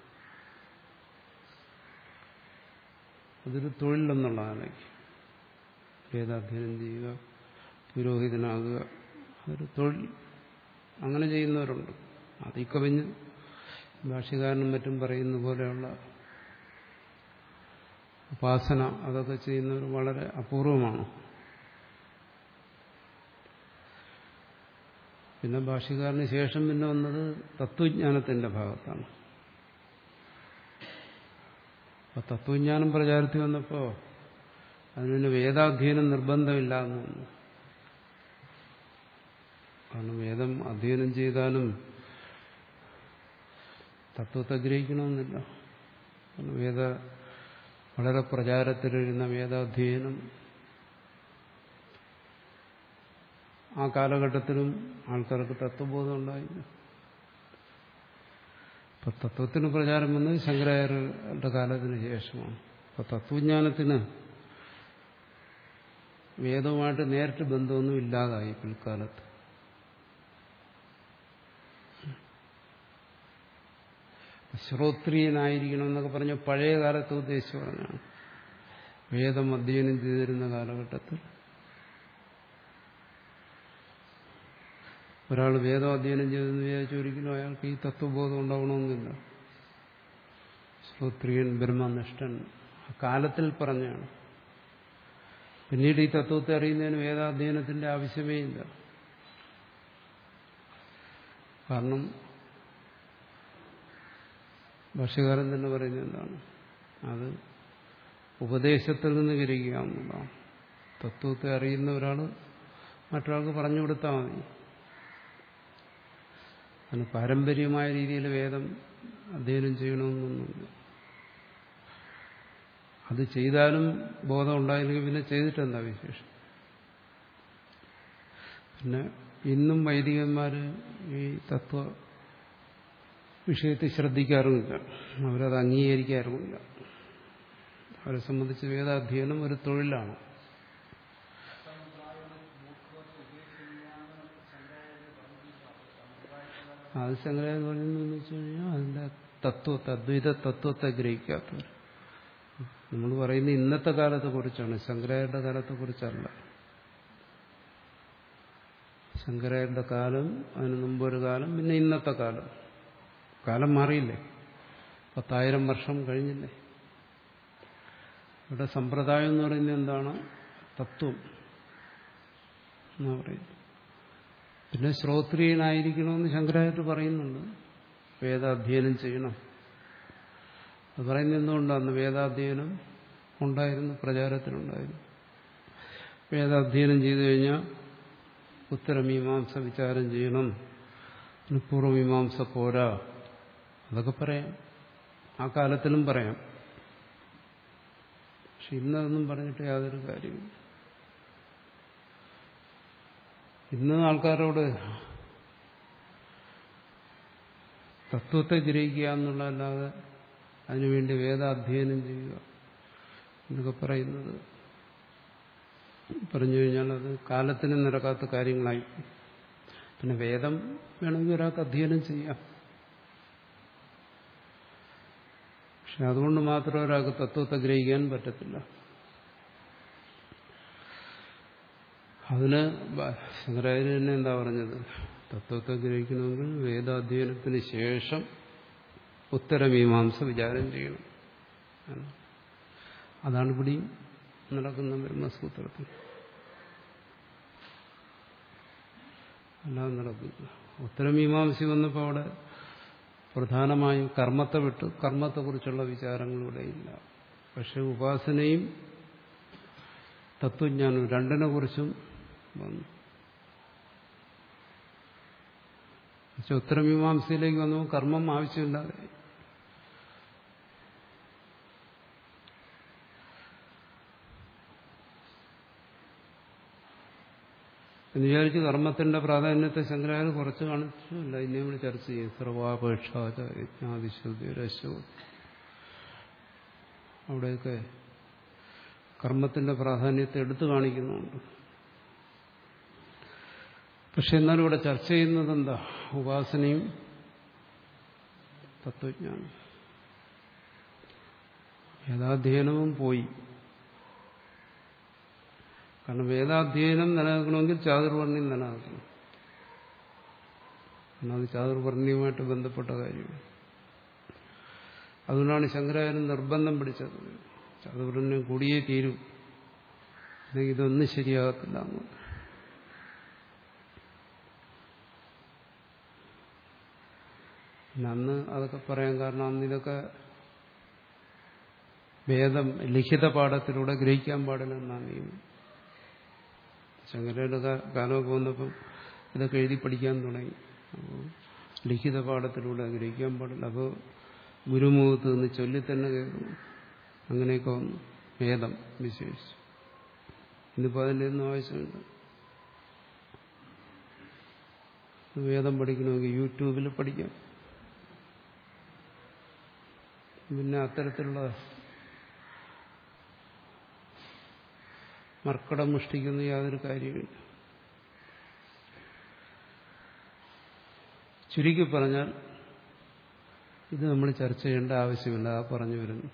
അതൊരു തൊഴിലെന്നുള്ളതാണ് വേദാധ്യയനം ചെയ്യുക പുരോഹിതനാകുക അതൊരു തൊഴിൽ അങ്ങനെ ചെയ്യുന്നവരുണ്ട് അതിൽ കവിഞ്ഞ് ഭാഷകാരനും മറ്റും പറയുന്ന പോലെയുള്ള ഉപാസന അതൊക്കെ ചെയ്യുന്നവർ വളരെ അപൂർവമാണ് പിന്നെ ഭാഷകാരന് ശേഷം പിന്നെ വന്നത് തത്വജ്ഞാനത്തിന്റെ ഭാഗത്താണ് അപ്പൊ തത്വജ്ഞാനം പ്രചാരത്തിൽ വന്നപ്പോ അതിന് വേദാധ്യയനം നിർബന്ധമില്ല എന്ന് വന്നു കാരണം വേദം അധ്യയനം ചെയ്താലും തത്വത്തെ ഗ്രഹിക്കണമെന്നില്ല കാരണം വേദ വളരെ പ്രചാരത്തിലിരുന്ന വേദാധ്യയനം ആ കാലഘട്ടത്തിലും ആൾക്കാർക്ക് തത്വബോധം ഉണ്ടായില്ല ഇപ്പൊ തത്വത്തിന് പ്രചാരം വന്നത് ശങ്കരാചാര്യരുടെ കാലത്തിന് ശേഷമാണ് അപ്പൊ തത്വജ്ഞാനത്തിന് വേദവുമായിട്ട് നേരിട്ട് ബന്ധമൊന്നും ഇല്ലാതായി പിൽക്കാലത്ത് ശ്രോത്രിയനായിരിക്കണം എന്നൊക്കെ പറഞ്ഞ പഴയ കാലത്ത് ഉദ്ദേശിച്ചു പറഞ്ഞാണ് വേദം അധ്യയനം ചെയ്തിരുന്ന കാലഘട്ടത്തിൽ ഒരാൾ വേദം അധ്യയനം ചെയ്തെന്ന് വിചാരിച്ചു ഒരിക്കലും അയാൾക്ക് ഈ തത്വബോധം ഉണ്ടാവണമെന്നില്ല ശ്രോത്രിയൻ ബ്രഹ്മനിഷ്ഠൻ കാലത്തിൽ പറഞ്ഞാണ് പിന്നീട് ഈ തത്വത്തെ അറിയുന്നതിന് വേദാധ്യയനത്തിന്റെ ആവശ്യമേ ഇല്ല കാരണം ഭാഷ്യകാരൻ തന്നെ പറയുന്നത് എന്താണ് അത് ഉപദേശത്തിൽ നിന്ന് ഗ്രഹിക്കാവുന്നതാണ് തത്വത്തെ അറിയുന്ന ഒരാൾ മറ്റൊരാൾക്ക് പറഞ്ഞു കൊടുത്താൽ മതി അതിന് പാരമ്പര്യമായ രീതിയിൽ വേദം അധ്യയനം ചെയ്യണമെന്നൊന്നുമില്ല അത് ചെയ്താലും ബോധം ഉണ്ടായില്ലെങ്കിൽ പിന്നെ ചെയ്തിട്ടെന്താ വിശേഷം പിന്നെ ഇന്നും വൈദികന്മാർ ഈ തത്വ വിഷയത്തെ ശ്രദ്ധിക്കാറുമില്ല അവരത് അംഗീകരിക്കാറുമില്ല അവരെ സംബന്ധിച്ച് വേദാധ്യയനം ഒരു തൊഴിലാണ് അത് ശങ്കരായ പറയുന്നതെന്ന് വെച്ച് കഴിഞ്ഞാൽ അതിന്റെ തത്വത്തെ അദ്വൈത തത്വത്തെ ഗ്രഹിക്കാത്തവർ നമ്മൾ പറയുന്ന ഇന്നത്തെ കാലത്തെ കുറിച്ചാണ് ശങ്കരായരുടെ കാലത്തെ കുറിച്ചല്ല ശങ്കരായരുടെ കാലം അതിന് മുമ്പൊരു കാലം പിന്നെ ഇന്നത്തെ കാലം കാലം മാറിയില്ലേ പത്തായിരം വർഷം കഴിഞ്ഞില്ലേ ഇവിടെ സമ്പ്രദായം എന്ന് പറയുന്നത് എന്താണ് തത്വം എന്നാ പറയുന്നത് പിന്നെ ശ്രോത്രിയനായിരിക്കണമെന്ന് ശങ്കരാചാര്യ പറയുന്നുണ്ട് വേദാധ്യയനം ചെയ്യണം അത് പറയുന്നത് എന്തുകൊണ്ടാണ് വേദാധ്യയനം ഉണ്ടായിരുന്നു പ്രചാരത്തിലുണ്ടായിരുന്നു വേദാധ്യയനം ചെയ്തു കഴിഞ്ഞാൽ ഉത്തരമീമാംസ വിചാരം ചെയ്യണം പൂർവമീമാംസ പോരാ അതൊക്കെ പറയാം ആ കാലത്തിലും പറയാം പക്ഷെ ഇന്നതൊന്നും പറഞ്ഞിട്ട് യാതൊരു കാര്യമില്ല ഇന്ന് ആൾക്കാരോട് തത്വത്തെ ഗ്രഹിക്കുക എന്നുള്ളതല്ലാതെ അതിനുവേണ്ടി വേദാധ്യയനം ചെയ്യുക എന്നൊക്കെ പറയുന്നത് പറഞ്ഞു കഴിഞ്ഞാൽ അത് കാലത്തിന് നിരക്കാത്ത കാര്യങ്ങളായി പിന്നെ വേദം വേണമെങ്കിൽ ഒരാൾക്ക് അധ്യയനം ചെയ്യാം പക്ഷെ അതുകൊണ്ട് മാത്രം ഒരാൾക്ക് തത്വത്തെ ഗ്രഹിക്കാൻ പറ്റത്തില്ല അതിന് ശങ്കരാചാര്യ തന്നെ എന്താ പറഞ്ഞത് തത്വത്തെ ഗ്രഹിക്കണമെങ്കിൽ വേദാധ്യയനത്തിന് ശേഷം ഉത്തരമീമാംസ വിചാരം ചെയ്യണം അതാണ് ഇവിടെയും നടക്കുന്ന ബ്രഹ്മസൂത്രത്തിൽ അല്ലാതെ നടക്കില്ല ഉത്തരമീമാംസി വന്നപ്പോൾ അവിടെ പ്രധാനമായും കർമ്മത്തെ വിട്ട് കർമ്മത്തെക്കുറിച്ചുള്ള വിചാരങ്ങളിവിടെ ഇല്ല പക്ഷെ ഉപാസനയും തത്വജ്ഞാനവും രണ്ടിനെ കുറിച്ചും വന്നു പക്ഷെ ഉത്തരമീമാംസയിലേക്ക് വന്നപ്പോൾ കർമ്മം ആവശ്യമില്ലാതെ എന്ന് വിചാരിച്ച് കർമ്മത്തിന്റെ പ്രാധാന്യത്തെ ശങ്കരാചാര്യ കുറച്ച് കാണിച്ചില്ല ഇനി നമ്മൾ ചർച്ച ചെയ്യും സർവാപേക്ഷാച യജ്ഞാതിശുദ്ധിരശോ അവിടെയൊക്കെ കർമ്മത്തിന്റെ പ്രാധാന്യത്തെ എടുത്തു കാണിക്കുന്നുണ്ട് പക്ഷെ എന്നാലും ഇവിടെ ചർച്ച ചെയ്യുന്നത് എന്താ ഉപാസനയും തത്വജ്ഞാനം വേദാധ്യയനവും പോയി കാരണം വേദാധ്യയനം നിലനിൽക്കണമെങ്കിൽ ചാതുർവർണ്ണ്യം നിലനിൽക്കണം കാരണം അത് ചാതുർവർണ്ണ്യവുമായിട്ട് ബന്ധപ്പെട്ട കാര്യമാണ് അതുകൊണ്ടാണ് ശങ്കരാചാര്യൻ നിർബന്ധം പിടിച്ചത് ചാതുർവർണ്ണ്യം കൂടിയേ തീരൂ അല്ലെങ്കിൽ ഇതൊന്നും ശരിയാകത്തില്ല എന്ന് പിന്നെ അന്ന് അതൊക്കെ പറയാൻ കാരണം അന്ന് ഇതൊക്കെ വേദം ലിഖിത പാഠത്തിലൂടെ ഗ്രഹിക്കാൻ പാടില്ലെന്നാണ് നിയമം ശങ്കരയുടെ കാലമൊക്കെ വന്നപ്പം ഇതൊക്കെ എഴുതി പഠിക്കാൻ തുടങ്ങി അപ്പോൾ ലിഖിത പാഠത്തിലൂടെ ഗ്രഹിക്കാൻ പാടില്ല അപ്പോൾ ഗുരുമുഖത്ത് നിന്ന് ചൊല്ലി തന്നെ കേൾക്കുന്നു അങ്ങനെയൊക്കെ വന്നു വേദം വിശേഷിച്ചു ഇന്നിപ്പോൾ അതിൻ്റെ ഒന്നും ആവശ്യമില്ല വേദം പഠിക്കണമെങ്കിൽ യൂട്യൂബിൽ പഠിക്കാം പിന്നെ അത്തരത്തിലുള്ള മർക്കടം മുഷ്ടിക്കുന്ന യാതൊരു കാര്യമില്ല ചുരുക്കി പറഞ്ഞാൽ ഇത് നമ്മൾ ചർച്ച ചെയ്യേണ്ട ആവശ്യമില്ല ആ പറഞ്ഞു വരുന്നു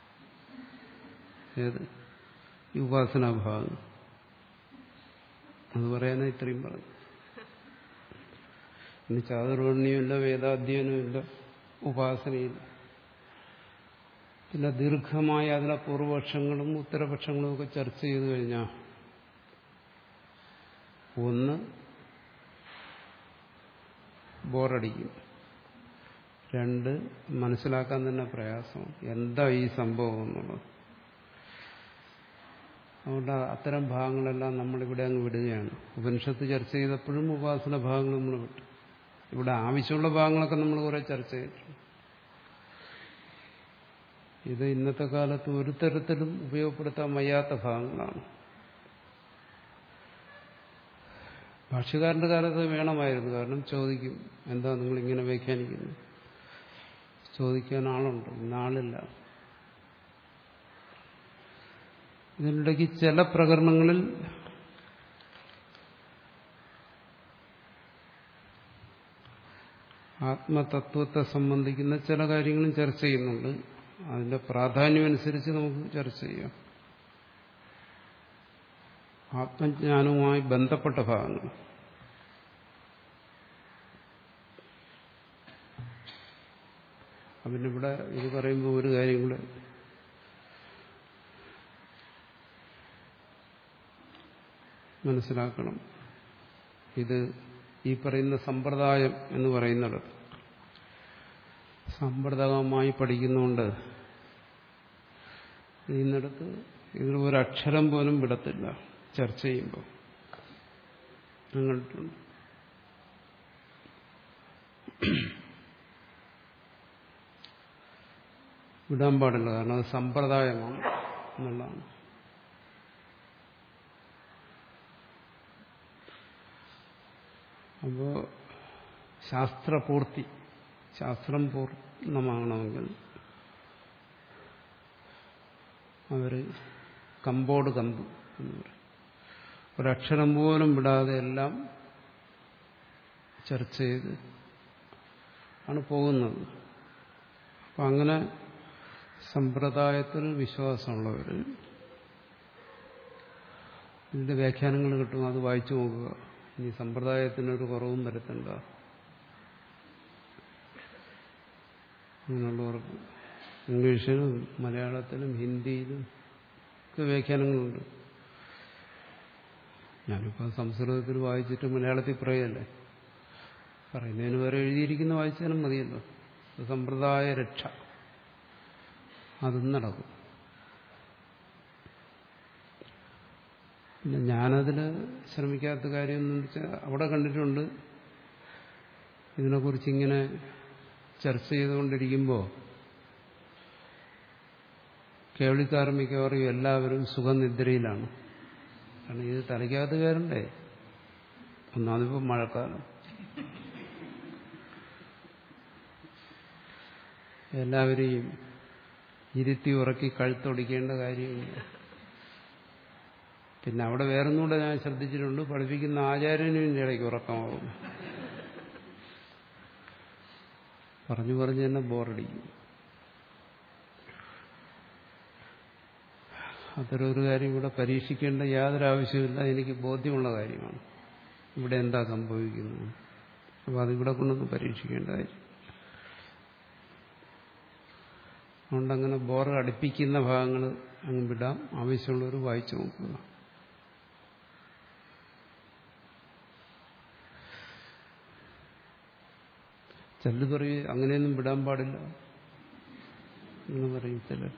ഏത് ഈ ഉപാസനാഭാഗം അത് പറയാനാ ഇത്രയും പറഞ്ഞു ഇനി ചാതുർവർണ്ണിയുമില്ല വേദാധ്യയനമില്ല ഉപാസനയില്ല പിന്നെ ദീർഘമായ അതിലെ പൂർവപക്ഷങ്ങളും ഉത്തരപക്ഷങ്ങളും ഒക്കെ ചർച്ച ചെയ്തു കഴിഞ്ഞാൽ ഒന്ന് ബോറടിക്കും രണ്ട് മനസ്സിലാക്കാൻ തന്നെ പ്രയാസം എന്താ ഈ സംഭവം എന്നുള്ളത് അതുകൊണ്ട് അത്തരം ഭാഗങ്ങളെല്ലാം നമ്മളിവിടെ അങ്ങ് വിടുകയാണ് ഉപനിഷത്ത് ചർച്ച ചെയ്തപ്പോഴും ഉപാസന ഭാഗങ്ങൾ നമ്മൾ വിട്ടു ഇവിടെ ആവശ്യമുള്ള ഭാഗങ്ങളൊക്കെ നമ്മൾ കുറെ ചർച്ച ചെയ്തിട്ടുണ്ട് ഇത് ഇന്നത്തെ കാലത്ത് ഒരു തരത്തിലും ഉപയോഗപ്പെടുത്താൻ വയ്യാത്ത ഭാഗങ്ങളാണ് ഭാഷ്യക്കാരന്റെ കാലത്ത് വേണമായിരുന്നു കാരണം ചോദിക്കും എന്താ നിങ്ങൾ ഇങ്ങനെ വ്യാഖ്യാനിക്കുന്നു ചോദിക്കാൻ ആളുണ്ട് ഇന്നാളില്ല ഇതിനിടയ്ക്ക് ചില പ്രകരണങ്ങളിൽ ആത്മതത്വത്തെ സംബന്ധിക്കുന്ന ചില കാര്യങ്ങളും ചർച്ച ചെയ്യുന്നുണ്ട് അതിന്റെ പ്രാധാന്യമനുസരിച്ച് നമുക്ക് ചർച്ച ചെയ്യാം ആത്മജ്ഞാനവുമായി ബന്ധപ്പെട്ട ഭാഗങ്ങൾ അതിനിവിടെ ഇത് പറയുമ്പോൾ ഒരു കാര്യം കൂടെ മനസ്സിലാക്കണം ഇത് ഈ പറയുന്ന സമ്പ്രദായം എന്ന് പറയുന്നിടത്ത് സമ്പ്രദായമായി പഠിക്കുന്നതുകൊണ്ട് ഇന്നിടത്ത് ഇതിൽ ഒരു അക്ഷരം പോലും വിടത്തില്ല ചർച്ച ചെയ്യുമ്പോൾ കണ്ടിട്ടുണ്ട് വിടാൻ പാടില്ല കാരണം അത് സമ്പ്രദായമാണ് എന്നുള്ളതാണ് അപ്പോൾ ശാസ്ത്രപൂർത്തി ശാസ്ത്രം പൂർണ്ണമാകണമെങ്കിൽ അവർ കമ്പോട് കമ്പ് എന്ന് പറയും ഒരക്ഷരം പോലും വിടാതെ എല്ലാം ചർച്ച ചെയ്ത് ആണ് പോകുന്നത് അപ്പം അങ്ങനെ സമ്പ്രദായത്തിൽ വിശ്വാസമുള്ളവർ ഇതിന്റെ വ്യാഖ്യാനങ്ങൾ കിട്ടും അത് വായിച്ചു നോക്കുക ഇനി സമ്പ്രദായത്തിനൊരു കുറവും വരുത്തണ്ട അങ്ങനെയുള്ളവർക്ക് ഇംഗ്ലീഷിലും മലയാളത്തിലും ഹിന്ദിയിലും ഒക്കെ വ്യാഖ്യാനങ്ങളുണ്ട് ഞാനിപ്പോൾ സംസ്കൃതത്തിൽ വായിച്ചിട്ട് മലയാളത്തിൽ പറയല്ലേ പറയുന്നതിന് വരെ എഴുതിയിരിക്കുന്ന വായിച്ചാലും മതിയല്ലോ സമ്പ്രദായ രക്ഷ അതും നടക്കും പിന്നെ ഞാനതിൽ ശ്രമിക്കാത്ത കാര്യം എന്ന് വെച്ചാൽ അവിടെ കണ്ടിട്ടുണ്ട് ഇതിനെക്കുറിച്ച് ഇങ്ങനെ ചർച്ച ചെയ്തുകൊണ്ടിരിക്കുമ്പോൾ കേൾവിക്കാർ മിക്കവാറും എല്ലാവരും സുഖനിദ്രയിലാണ് കാരണം ഇത് തലയ്ക്കകത്ത് കയറണ്ടേ ഒന്നാമതിപ്പോൾ മഴക്കാലം എല്ലാവരെയും ഇരുത്തി ഉറക്കി കഴുത്തൊടിക്കേണ്ട കാര്യമില്ല പിന്നെ അവിടെ വേറൊന്നുകൂടെ ഞാൻ ശ്രദ്ധിച്ചിട്ടുണ്ട് പഠിപ്പിക്കുന്ന ആചാര്യനും ഇതിൻ്റെ ഇടയ്ക്ക് ഉറക്കമാകും പറഞ്ഞു പറഞ്ഞ് തന്നെ ബോറടിക്കും അത്തരം ഒരു കാര്യം ഇവിടെ പരീക്ഷിക്കേണ്ട യാതൊരു ആവശ്യമില്ല എനിക്ക് ബോധ്യമുള്ള കാര്യമാണ് ഇവിടെ എന്താ സംഭവിക്കുന്നത് അപ്പോൾ അതിവിടെ കൊണ്ടൊന്നും പരീക്ഷിക്കേണ്ട കാര്യം അതുകൊണ്ട് അങ്ങനെ ബോർ അടുപ്പിക്കുന്ന ഭാഗങ്ങൾ അങ്ങ് വിടാം ആവശ്യമുള്ളവർ വായിച്ചു നോക്കുക ചിലർ പറയും അങ്ങനെയൊന്നും വിടാൻ പാടില്ല എന്ന് പറയും ചിലർ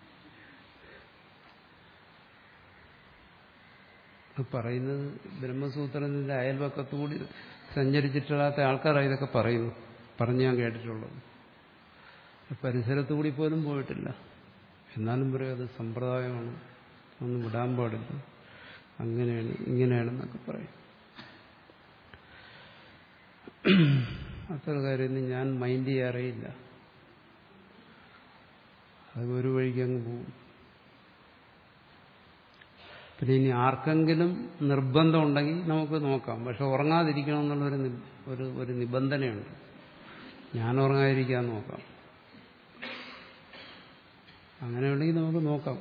പറയുന്നത് ബ്രഹ്മസൂത്രത്തിന്റെ അയൽവക്കത്തുകൂടി സഞ്ചരിച്ചിട്ടില്ലാത്ത ആൾക്കാരാണ് ഇതൊക്കെ പറയുന്നു പറഞ്ഞു ഞാൻ കേട്ടിട്ടുള്ളത് പരിസരത്തുകൂടി പോലും പോയിട്ടില്ല എന്നാലും പറയും അത് സമ്പ്രദായമാണ് ഒന്നും വിടാൻ പാടില്ല അങ്ങനെയാണ് ഇങ്ങനെയാണെന്നൊക്കെ പറയും അത്ര കാര്യമൊന്നും ഞാൻ മൈൻഡ് ചെയ്യാറിയില്ല അത് ഒരു വഴിക്ക് അങ്ങ് പോകും പിന്നെ ഇനി ആർക്കെങ്കിലും നിർബന്ധം ഉണ്ടെങ്കിൽ നമുക്ക് നോക്കാം പക്ഷെ ഉറങ്ങാതിരിക്കണം എന്നുള്ളൊരു ഒരു ഒരു നിബന്ധനയുണ്ട് ഞാൻ ഉറങ്ങാതിരിക്കാൻ നോക്കാം അങ്ങനെ ഉണ്ടെങ്കിൽ നമുക്ക് നോക്കാം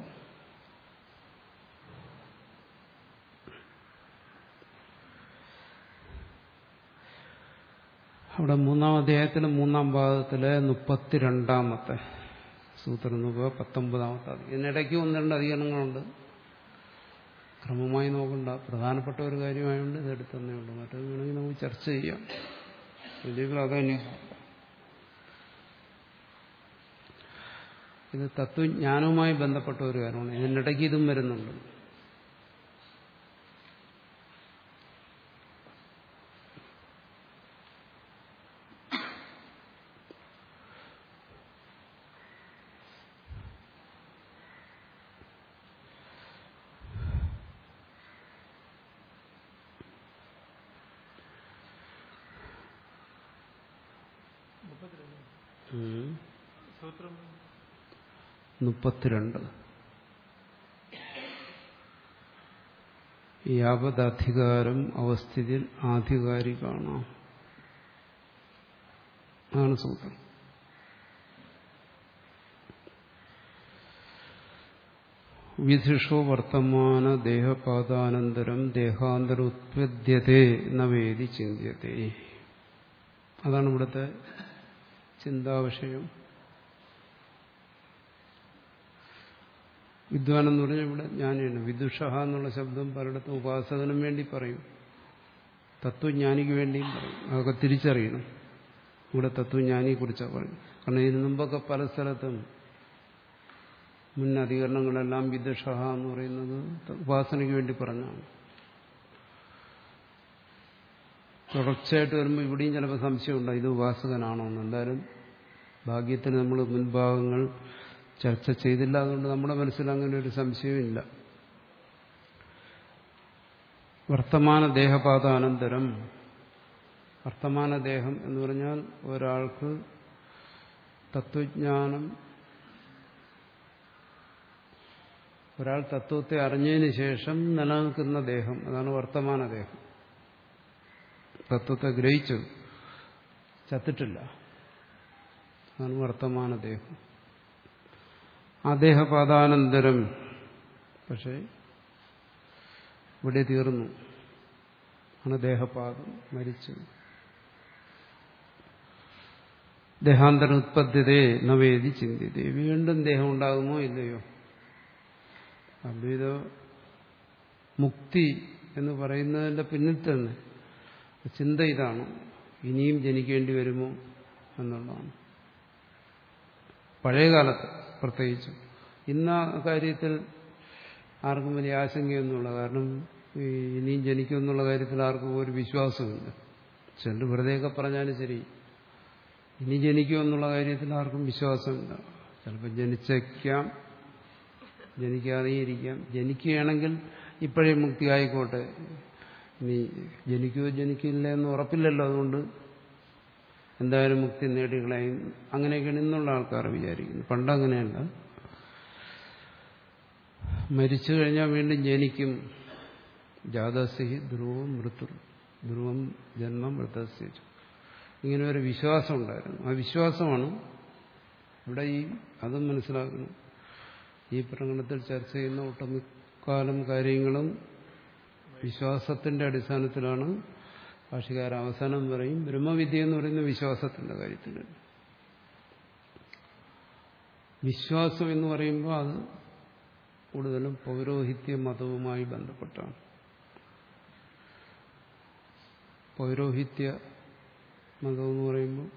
അവിടെ മൂന്നാം അധ്യായത്തിലെ മൂന്നാം ഭാഗത്തിലെ മുപ്പത്തിരണ്ടാമത്തെ സൂത്രം നോക്കുക പത്തൊമ്പതാമത്തെ ഇതിനിടയ്ക്ക് ഒന്ന് രണ്ട് അധികരണങ്ങളുണ്ട് ക്രമമായി നോക്കണ്ട പ്രധാനപ്പെട്ട ഒരു കാര്യമായതുകൊണ്ട് ഇതെടുത്തന്നേ ഉള്ളൂ മറ്റത് വേണമെങ്കിൽ നമുക്ക് ചർച്ച ചെയ്യാം വലിയ അതന്നെ ഇത് തത്വജ്ഞാനവുമായി ബന്ധപ്പെട്ട ഒരു കാര്യമാണ് ഇതിനിടയ്ക്ക് ഇതും വരുന്നുണ്ട് മുപ്പത്തിരണ്ട് യാവതധികാരം അവസ്ഥിതിൽ ആധികാരികാണ് ആണ് സൂത്രം വിധിഷോ വർത്തമാന ദേഹപാതാനന്തരം ദേഹാന്തര ഉത്പദ്യത്തെ നവേദി ചിന്തിയത്തെ അതാണ് ഇവിടുത്തെ ചിന്താവിഷയം വിദ്വാൻ എന്ന് പറഞ്ഞാൽ ഇവിടെ ജ്ഞാനിയാണ് വിദുഷ എന്നുള്ള ശബ്ദം പലയിടത്തും ഉപാസകനും വേണ്ടി പറയും തത്വജ്ഞാനിക്ക് വേണ്ടിയും പറയും അതൊക്കെ തിരിച്ചറിയണം ഇവിടെ തത്വജ്ഞാനിയെ കുറിച്ചാണ് പറയും കാരണം ഇതിനു മുമ്പൊക്കെ പല സ്ഥലത്തും മുൻ അധികരണങ്ങളെല്ലാം വിദുഷ എന്ന് പറയുന്നത് ഉപാസനയ്ക്ക് വേണ്ടി പറഞ്ഞാണ് തുടർച്ചയായിട്ട് വരുമ്പോൾ ഇവിടെയും ചിലപ്പോൾ സംശയമുണ്ടോ ഇത് ഉപാസകനാണോ എന്ന് എന്തായാലും ഭാഗ്യത്തിന് നമ്മൾ മുൻഭാഗങ്ങൾ ചർച്ച ചെയ്തില്ല അതുകൊണ്ട് നമ്മുടെ മനസ്സിൽ അങ്ങനെ ഒരു സംശയമില്ല വർത്തമാന ദേഹപാതാനന്തരം വർത്തമാന ദേഹം എന്ന് പറഞ്ഞാൽ ഒരാൾക്ക് തത്വജ്ഞാനം ഒരാൾ തത്വത്തെ അറിഞ്ഞതിന് ശേഷം നിലനിൽക്കുന്ന ദേഹം അതാണ് വർത്തമാന ദേഹം തത്വത്തെ ഗ്രഹിച്ചു ചത്തിട്ടില്ല അതാണ് വർത്തമാന ദേഹം ആ ദേഹപാതാനന്തരം പക്ഷേ ഇവിടെ തീർന്നു ആണ് ദേഹപാദം മരിച്ചു ദേഹാന്തര ഉത്പദ്ധ്യതയെ നവേദി ചിന്തിതേ വീണ്ടും ദേഹം ഉണ്ടാകുമോ ഇല്ലയോ അദ്വൈത മുക്തി എന്ന് പറയുന്നതിന്റെ പിന്നിൽ തന്നെ ചിന്ത ഇതാണ് ഇനിയും ജനിക്കേണ്ടി വരുമോ എന്നുള്ളതാണ് പഴയകാലത്ത് പ്രത്യേകിച്ചും ഇന്ന കാര്യത്തിൽ ആർക്കും വലിയ ആശങ്കയൊന്നുമില്ല കാരണം ഈ ഇനിയും ജനിക്കും എന്നുള്ള കാര്യത്തിൽ ആർക്കും ഒരു വിശ്വാസമില്ല ചിലർ വെറുതെയൊക്കെ പറഞ്ഞാലും ശരി ഇനി ജനിക്കും എന്നുള്ള കാര്യത്തിൽ ആർക്കും വിശ്വാസമില്ല ചിലപ്പോൾ ജനിച്ചേക്കാം ജനിക്കാതെ ഇരിക്കാം ജനിക്കുകയാണെങ്കിൽ ഇപ്പോഴേ മുക്തി ആയിക്കോട്ടെ ഇനി ജനിക്കുകയോ ജനിക്കില്ല എന്ന് ഉറപ്പില്ലല്ലോ അതുകൊണ്ട് എന്തായാലും മുക്തി നേടികളയും അങ്ങനെയൊക്കെയാണ് ഇന്നുള്ള ആൾക്കാർ വിചാരിക്കുന്നത് പണ്ടങ്ങനെയല്ല മരിച്ചു കഴിഞ്ഞാൽ വീണ്ടും ജനിക്കും ജാതസ്യ ധ്രുവം മൃത്യു ധ്രുവം ജന്മം മൃതസ്യ ഇങ്ങനെ ഒരു വിശ്വാസം ഉണ്ടായിരുന്നു ആ വിശ്വാസമാണ് ഇവിടെ ഈ അതും മനസ്സിലാക്കണം ഈ പ്രകടനത്തിൽ ചർച്ച ചെയ്യുന്ന ഒട്ടുമിക്കാലം കാര്യങ്ങളും വിശ്വാസത്തിന്റെ അടിസ്ഥാനത്തിലാണ് ഭാഷകാര അവസാനം പറയും ബ്രഹ്മവിദ്യ എന്ന് പറയുന്ന വിശ്വാസത്തിന്റെ കാര്യത്തിൽ വിശ്വാസം എന്ന് പറയുമ്പോൾ അത് കൂടുതലും പൗരോഹിത്യ മതവുമായി ബന്ധപ്പെട്ടാണ് പൗരോഹിത്യ മതം എന്ന് പറയുമ്പോൾ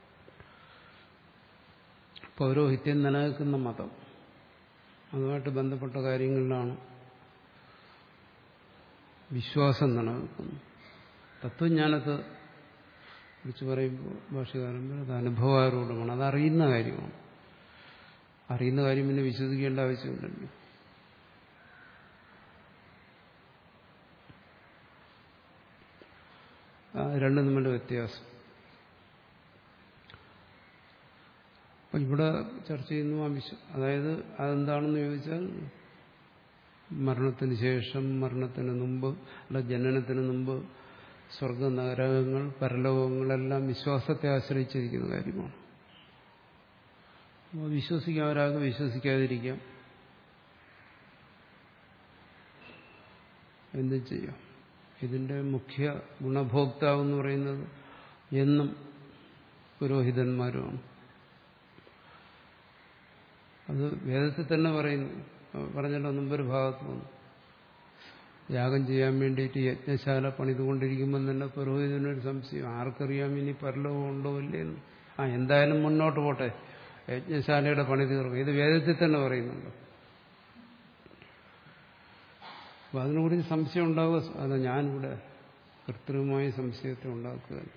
പൗരോഹിത്യം നിലനിൽക്കുന്ന മതം അതുമായിട്ട് ബന്ധപ്പെട്ട കാര്യങ്ങളിലാണ് വിശ്വാസം നിലനിൽക്കുന്നത് തത്വജ്ഞാനത്തെ കുറിച്ച് പറയുമ്പോൾ ഭാഷകാരൻ അത് അനുഭവാരൂഢമാണ് അത് അറിയുന്ന കാര്യമാണ് അറിയുന്ന കാര്യം പിന്നെ വിശ്വസിക്കേണ്ട ആവശ്യമില്ലല്ലോ രണ്ടും തമ്മിലുള്ള വ്യത്യാസം അപ്പൊ ഇവിടെ ചർച്ച ചെയ്യുന്നു ആ വിശ്വ അതായത് അതെന്താണെന്ന് ചോദിച്ചാൽ മരണത്തിന് ശേഷം മരണത്തിന് മുമ്പ് അല്ല ജനനത്തിന് മുമ്പ് സ്വർഗ നരകങ്ങൾ പരലോകങ്ങളെല്ലാം വിശ്വാസത്തെ ആശ്രയിച്ചിരിക്കുന്ന കാര്യമാണ് അപ്പോൾ വിശ്വസിക്കാം ഒരാൾക്ക് വിശ്വസിക്കാതിരിക്കാം എന്ത് ചെയ്യാം ഇതിന്റെ മുഖ്യ ഗുണഭോക്താവ് എന്ന് പറയുന്നത് എന്നും പുരോഹിതന്മാരുമാണ് അത് വേദത്തിൽ തന്നെ പറയുന്നു പറഞ്ഞല്ലോ മുമ്പൊരു ഭാഗത്ത് വന്നു യാഗം ചെയ്യാൻ വേണ്ടിയിട്ട് യജ്ഞശാല പണിതുകൊണ്ടിരിക്കുമ്പോൾ തന്നെ പുരോഹിതനൊരു സംശയം ആർക്കറിയാം ഇനി പരലോകം ഉണ്ടോ ഇല്ലേന്ന് ആ എന്തായാലും മുന്നോട്ട് പോട്ടെ യജ്ഞശാലയുടെ പണി തീർക്കും ഇത് വേദത്തിൽ തന്നെ പറയുന്നുണ്ട് അപ്പൊ അതിനെക്കുറിച്ച് സംശയം ഉണ്ടാവുക അല്ല ഞാനിവിടെ കൃത്രിമമായ സംശയത്തെ ഉണ്ടാക്കുകയാണ്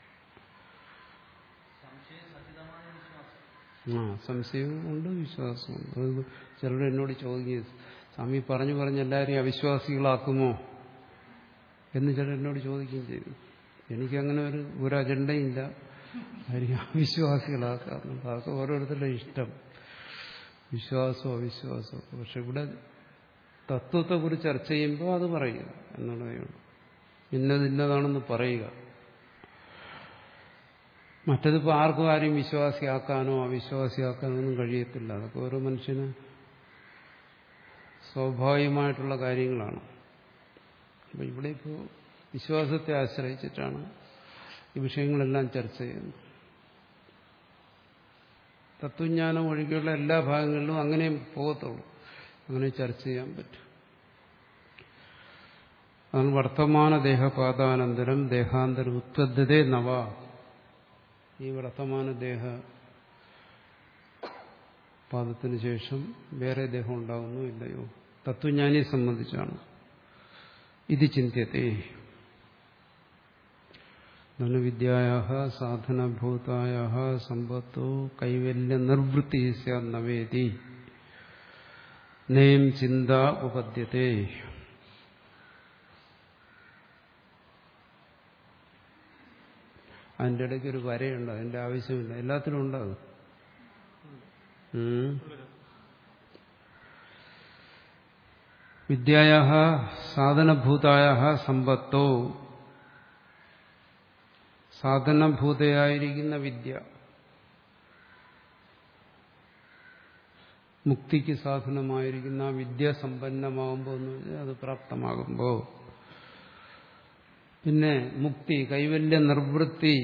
ആ സംശയവും ഉണ്ട് വിശ്വാസമുണ്ട് അത് ചിലർ എന്നോട് ചോദിക്കും സ്വാമി പറഞ്ഞു പറഞ്ഞ് എല്ലാവരെയും അവിശ്വാസികളാക്കുമോ എന്ന് ചിലർ എന്നോട് ചോദിക്കുകയും ചെയ്തു എനിക്കങ്ങനെ ഒരു ഒരു അജണ്ടയില്ല ആരെയും അവിശ്വാസികളാക്കാറുണ്ട് അതൊക്കെ ഓരോരുത്തരുടെ ഇഷ്ടം വിശ്വാസമോ അവിശ്വാസമോ പക്ഷെ ഇവിടെ തത്വത്തെക്കുറിച്ച് ചർച്ച ചെയ്യുമ്പോൾ അത് പറയുക എന്നുള്ളതേ ഉള്ളൂ ഇന്നത് ഇന്നതാണെന്ന് പറയുക മറ്റതിപ്പോൾ ആർക്കും ആരെയും വിശ്വാസിയാക്കാനോ അവിശ്വാസിയാക്കാനോ ഒന്നും കഴിയത്തില്ല അതൊക്കെ ഓരോ മനുഷ്യന് സ്വാഭാവികമായിട്ടുള്ള കാര്യങ്ങളാണ് അപ്പം ഇവിടെ ഇപ്പോൾ വിശ്വാസത്തെ ആശ്രയിച്ചിട്ടാണ് ഈ വിഷയങ്ങളെല്ലാം ചർച്ച ചെയ്യുന്നത് തത്വജ്ഞാനം ഒഴികെയുള്ള എല്ലാ ഭാഗങ്ങളിലും അങ്ങനെ പോകത്തുള്ളൂ അങ്ങനെ ചർച്ച ചെയ്യാൻ പറ്റും അതാണ് വർത്തമാന ദേഹപാതാനന്തരം ദേഹാന്തര ഉത്പദ്ധതേ നവ ഈ വർത്തമാന ദേഹ പാദത്തിന് ശേഷം വേറെ ദേഹം ഉണ്ടാകുന്നു ഇല്ലയോ തത്വജ്ഞാനിയെ സംബന്ധിച്ചാണ് ഇത് ചിന്യത്തെ ധനുവിദ്യായ സാധനഭൂതായ സമ്പത്തോ കൈവല്യ നിർവൃത്തി നവേദി നയം ചിന്ത ഉപദ്യത്തെ അതിൻ്റെ ഇടയ്ക്ക് ഒരു വരയുണ്ട് അതിൻ്റെ ആവശ്യമില്ല എല്ലാത്തിലും ഉണ്ടാകും ഉം. വിദ്യായ സാധനഭൂതായ സമ്പത്തോ സാധനഭൂതയായിരിക്കുന്ന വിദ്യ മുക്തിക്ക് സാധനമായിരിക്കുന്ന ആ വിദ്യ സമ്പന്നമാകുമ്പോൾ എന്ന് പറഞ്ഞാൽ അത് പ്രാപ്തമാകുമ്പോൾ പിന്നെ മുക്തി കൈവല്യ നിർവൃത്തി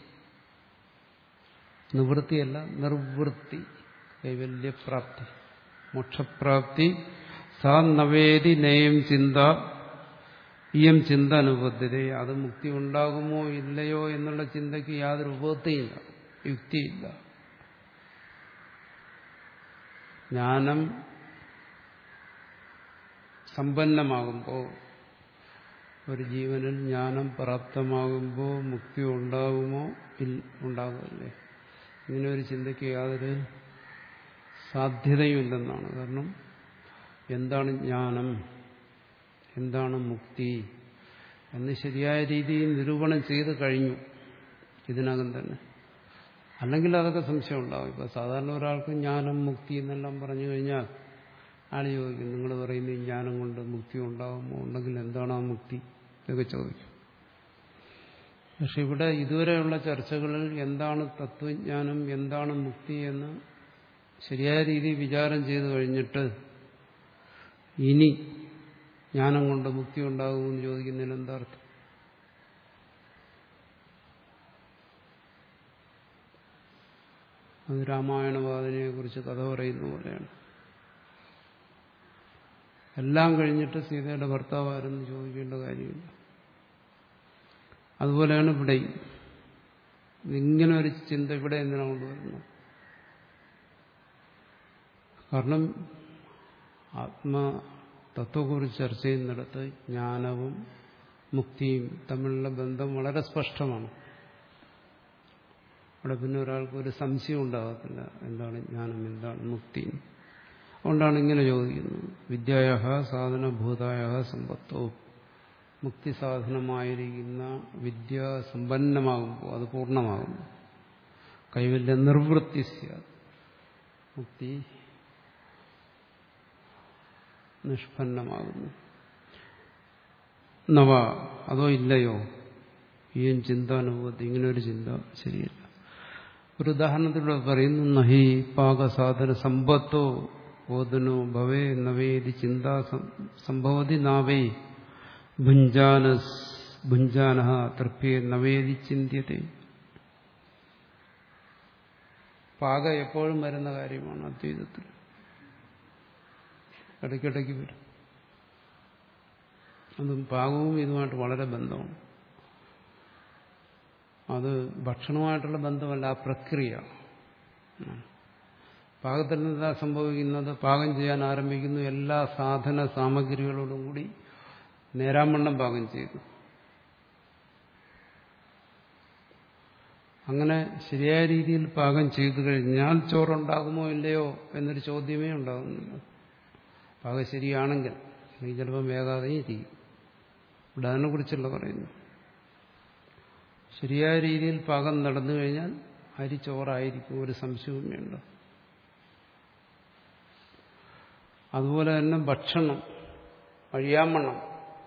നിവൃത്തിയല്ല നിർവൃത്തി കൈവല്യപ്രാപ്തി മോക്ഷപ്രാപ്തി സാ നവേദി നയം ചിന്ത ഇയം ചിന്ത അനുബദ്ധത അത് മുക്തി ഉണ്ടാകുമോ ഇല്ലയോ എന്നുള്ള ചിന്തയ്ക്ക് യാതൊരു ഉപത്തിയില്ല യുക്തിയില്ല ജ്ഞാനം സമ്പന്നമാകുമ്പോൾ ഒരു ജീവനിൽ ജ്ഞാനം പ്രാപ്തമാകുമ്പോൾ മുക്തി ഉണ്ടാകുമോ ഉണ്ടാകുമല്ലേ ഇങ്ങനെ ഒരു ചിന്തയ്ക്ക് യാതൊരു സാധ്യതയുമില്ലെന്നാണ് കാരണം എന്താണ് ജ്ഞാനം എന്താണ് മുക്തി എന്ന് ശരിയായ രീതിയിൽ നിരൂപണം ചെയ്ത് കഴിഞ്ഞു ഇതിനകം തന്നെ അല്ലെങ്കിൽ അതൊക്കെ സംശയം ഉണ്ടാവും ഇപ്പൊ സാധാരണ ഒരാൾക്ക് ജ്ഞാനം മുക്തി എന്നെല്ലാം പറഞ്ഞു കഴിഞ്ഞാൽ ആൾ ചോദിക്കും നിങ്ങൾ പറയുന്ന ഈ ജ്ഞാനം കൊണ്ട് മുക്തി ഉണ്ടാകുമോ ഉണ്ടെങ്കിൽ എന്താണ് ആ മുക്തി ഇതൊക്കെ ചോദിക്കും പക്ഷെ ഇവിടെ ഇതുവരെയുള്ള ചർച്ചകളിൽ എന്താണ് തത്വജ്ഞാനം എന്താണ് മുക്തി എന്ന് ശരിയായ രീതിയിൽ വിചാരം ചെയ്തു കഴിഞ്ഞിട്ട് ഇനി ജ്ഞാനം കൊണ്ട് മുക്തി ഉണ്ടാകുമെന്ന് ചോദിക്കുന്നതിന് എന്താ അർത്ഥം അത് രാമായണവാദിനെ കുറിച്ച് കഥ പറയുന്ന പോലെയാണ് എല്ലാം കഴിഞ്ഞിട്ട് സീതയുടെ ഭർത്താവ് ആരെന്ന് ചോദിക്കേണ്ട കാര്യമില്ല അതുപോലെയാണ് ഇവിടെയും ഇങ്ങനെ ഒരു ചിന്ത ഇവിടെ എന്തിനാണ് കൊണ്ടുവരുന്നത് കാരണം ആത്മ തത്വക്കുറിച്ച് ചർച്ച ചെയ്യുന്നിടത്ത് ജ്ഞാനവും മുക്തിയും തമ്മിലുള്ള ബന്ധം വളരെ സ്പഷ്ടമാണ് അവിടെ പിന്നെ ഒരാൾക്ക് ഒരു സംശയം ഉണ്ടാകത്തില്ല എന്താണ് ജ്ഞാനം എന്താണ് മുക്തി അതുകൊണ്ടാണ് ഇങ്ങനെ ചോദിക്കുന്നത് വിദ്യായ സാധനഭൂതായ സമ്പത്തോ മുക്തി സാധനമായിരിക്കുന്ന വിദ്യ സമ്പന്നമാകുമ്പോൾ അത് പൂർണ്ണമാകുമ്പോൾ കൈവല്യ നിർവൃത്തി മുക്തി നിഷ്പന്നമാകുന്നു നവ അതോ ഇല്ലയോ ഈ ചിന്താനുഭവത്തി ഇങ്ങനെ ഒരു ചിന്ത ശരിയല്ല ഒരു ഉദാഹരണത്തിലൂടെ പറയുന്നു നഹി പാകസാധന സമ്പത്തോ ബോധനോ ഭവേ നവേദി ചിന്താ സംഭവതി നാവേ ഭുഞ്ചാന ഭുഞ്ചാന തൃപ്യേ നവേദി ചിന്യത്തെ പാക എപ്പോഴും വരുന്ന കാര്യമാണ് അദ്വൈതത്തിൽ ഇടയ്ക്കിടയ്ക്ക് വരും അതും പാകവും ഇതുമായിട്ട് വളരെ ബന്ധമാണ് അത് ഭക്ഷണമായിട്ടുള്ള ബന്ധമല്ല ആ പ്രക്രിയ പാകത്തിൽ നിന്നാ സംഭവിക്കുന്നത് പാകം ചെയ്യാൻ ആരംഭിക്കുന്നു എല്ലാ സാധന സാമഗ്രികളോടും കൂടി നേരാമണ്ണം പാകം ചെയ്തു അങ്ങനെ ശരിയായ രീതിയിൽ പാകം ചെയ്തു കഴിഞ്ഞാൽ ചോറുണ്ടാകുമോ ഇല്ലയോ എന്നൊരു ചോദ്യമേ ഉണ്ടാകുന്നില്ല പാകം ശരിയാണെങ്കിൽ അല്ലെങ്കിൽ ചിലപ്പോൾ വേഗാതെയും ഇരിക്കും ഇവിടെ അതിനെക്കുറിച്ചുള്ള പറയുന്നു ശരിയായ രീതിയിൽ പാകം നടന്നു കഴിഞ്ഞാൽ അരി ചോറായിരിക്കും ഒരു സംശയവും വേണ്ട അതുപോലെ തന്നെ ഭക്ഷണം കഴിയാമണ്ണം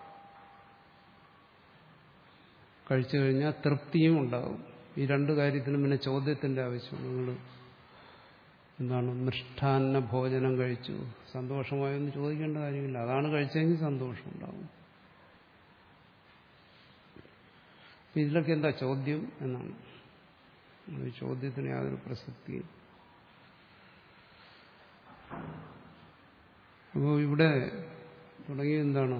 കഴിച്ചു കഴിഞ്ഞാൽ തൃപ്തിയും ഉണ്ടാകും ഈ രണ്ട് കാര്യത്തിനും പിന്നെ ചോദ്യത്തിന്റെ ആവശ്യം നിങ്ങൾ എന്താണ് മൃഷ്ടാന്ന ഭോജനം കഴിച്ചു സന്തോഷമായൊന്നും ചോദിക്കേണ്ട കാര്യമില്ല അതാണ് കഴിച്ചെങ്കിൽ സന്തോഷം ഉണ്ടാകും ഇതിലൊക്കെ എന്താ ചോദ്യം എന്നാണ് ഈ ചോദ്യത്തിന് യാതൊരു പ്രസക്തിയും അപ്പോൾ ഇവിടെ തുടങ്ങിയ എന്താണ്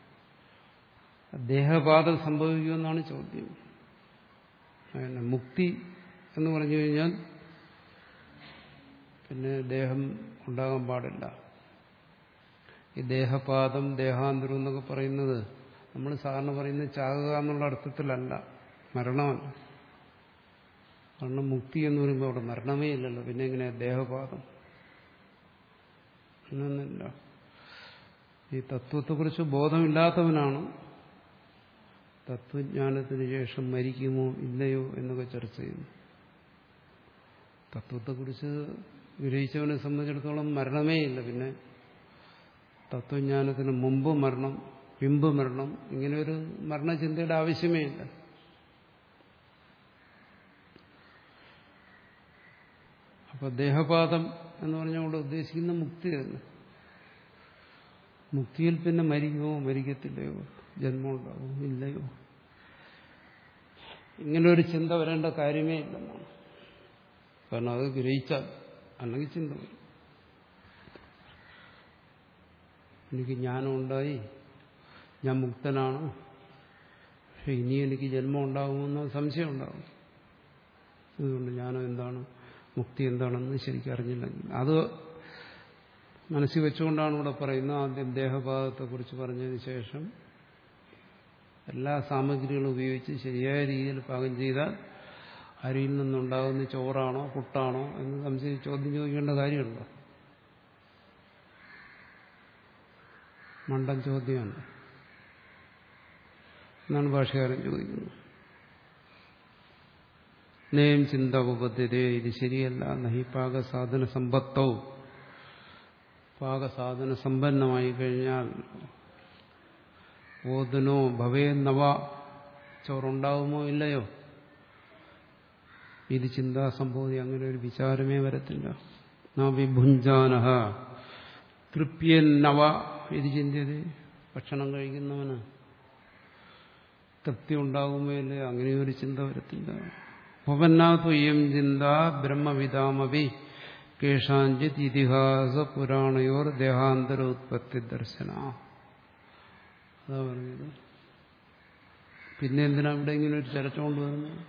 ദേഹപാതം സംഭവിക്കുമെന്നാണ് ചോദ്യം അങ്ങനെ മുക്തി എന്ന് പറഞ്ഞു കഴിഞ്ഞാൽ പിന്നെ ദേഹം ഉണ്ടാകാൻ പാടില്ല ഈ ദേഹപാതം ദേഹാന്തരം എന്നൊക്കെ പറയുന്നത് നമ്മൾ സാധാരണ പറയുന്നത് ചാകുക എന്നുള്ള അർത്ഥത്തിലല്ല മരണമല്ല കാരണം മുക്തി എന്ന് പറയുമ്പോൾ അവിടെ മരണമേ ഇല്ലല്ലോ പിന്നെ എങ്ങനെയാ ദേഹപാതം എന്നൊന്നുമില്ല ഈ തത്വത്തെക്കുറിച്ച് ബോധമില്ലാത്തവനാണ് തത്വജ്ഞാനത്തിന് ശേഷം മരിക്കുമോ ഇല്ലയോ എന്നൊക്കെ ചർച്ച ചെയ്യുന്നു തത്വത്തെക്കുറിച്ച് ഗ്രഹിച്ചവനെ സംബന്ധിച്ചിടത്തോളം മരണമേ ഇല്ല പിന്നെ തത്വജ്ഞാനത്തിന് മുമ്പ് മരണം പിമ്പ് മരണം ഇങ്ങനെ ഒരു മരണചിന്തയുടെ ആവശ്യമേ ഇല്ല അപ്പൊ ദേഹപാതം എന്ന് പറഞ്ഞാൽ ഇവിടെ ഉദ്ദേശിക്കുന്ന മുക്തി തന്നെ മുക്തിയിൽ പിന്നെ മരിക്കുമോ മരിക്കത്തില്ലയോ ജന്മം ഉണ്ടാവോ ഇല്ലയോ ഇങ്ങനെ ഒരു ചിന്ത വരേണ്ട കാര്യമേ ഇല്ലെന്നാണ് കാരണം അത് ഗ്രഹിച്ചാൽ അല്ലെങ്കിൽ ചിന്ത വരും എനിക്ക് ജ്ഞാനം ഉണ്ടായി ഞാൻ മുക്തനാണ് പക്ഷെ ഇനി എനിക്ക് ജന്മം ഉണ്ടാകുമെന്ന് സംശയം ഉണ്ടാകും അതുകൊണ്ട് ജ്ഞാനം എന്താണ് മുക്തി എന്താണെന്ന് ശരിക്കും അറിഞ്ഞില്ലെങ്കിൽ അത് മനസ്സിൽ വെച്ചുകൊണ്ടാണ് ഇവിടെ പറയുന്നത് ആദ്യം ദേഹഭാഗത്തെക്കുറിച്ച് പറഞ്ഞതിന് ശേഷം എല്ലാ സാമഗ്രികളും ഉപയോഗിച്ച് ശരിയായ രീതിയിൽ പാകം ചെയ്താൽ അരിയിൽ നിന്നുണ്ടാകുന്ന ചോറാണോ പുട്ടാണോ എന്ന് സംശയം ചോദ്യം ചോദിക്കേണ്ട കാര്യമുണ്ടോ മണ്ടൻ ചോദ്യമാണ് എന്നാണ് ഭാഷകാരൻ ചോദിക്കുന്നത് നേം ചിന്ത ഉപദ്ധ്യതേ ഇത് ശരിയല്ല നഹി പാകസാധന സമ്പത്തോ പാകസാധന സമ്പന്നമായി കഴിഞ്ഞാൽ ഓതനോ ഭവേ നവ ചോറുണ്ടാവുമോ ഇല്ലയോ ഇത് ചിന്താസംഭവതി അങ്ങനെ ഒരു വിചാരമേ വരത്തില്ല ന വിഭുഞ്ചാനഹ തൃപ്യന്നവ ഇത് ചിന്തിയത് ഭക്ഷണം കഴിക്കുന്നവന് തൃപ്തി ഉണ്ടാകുമോ ഇല്ലേ അങ്ങനെ ഒരു ചിന്ത വരത്തില്ല ഭവന്നാത്വയം ചിന്ത ബ്രഹ്മവിതാമപി കേഷാഞ്ചിത് ഇതിഹാസ പുരാണയോർ ദേഹാന്തരോത്പത്തി ദർശന അതാ പറഞ്ഞത് പിന്നെ എന്തിനാ ഇവിടെ ഇങ്ങനെ ഒരു ചരറ്റ കൊണ്ടുവരുന്നത്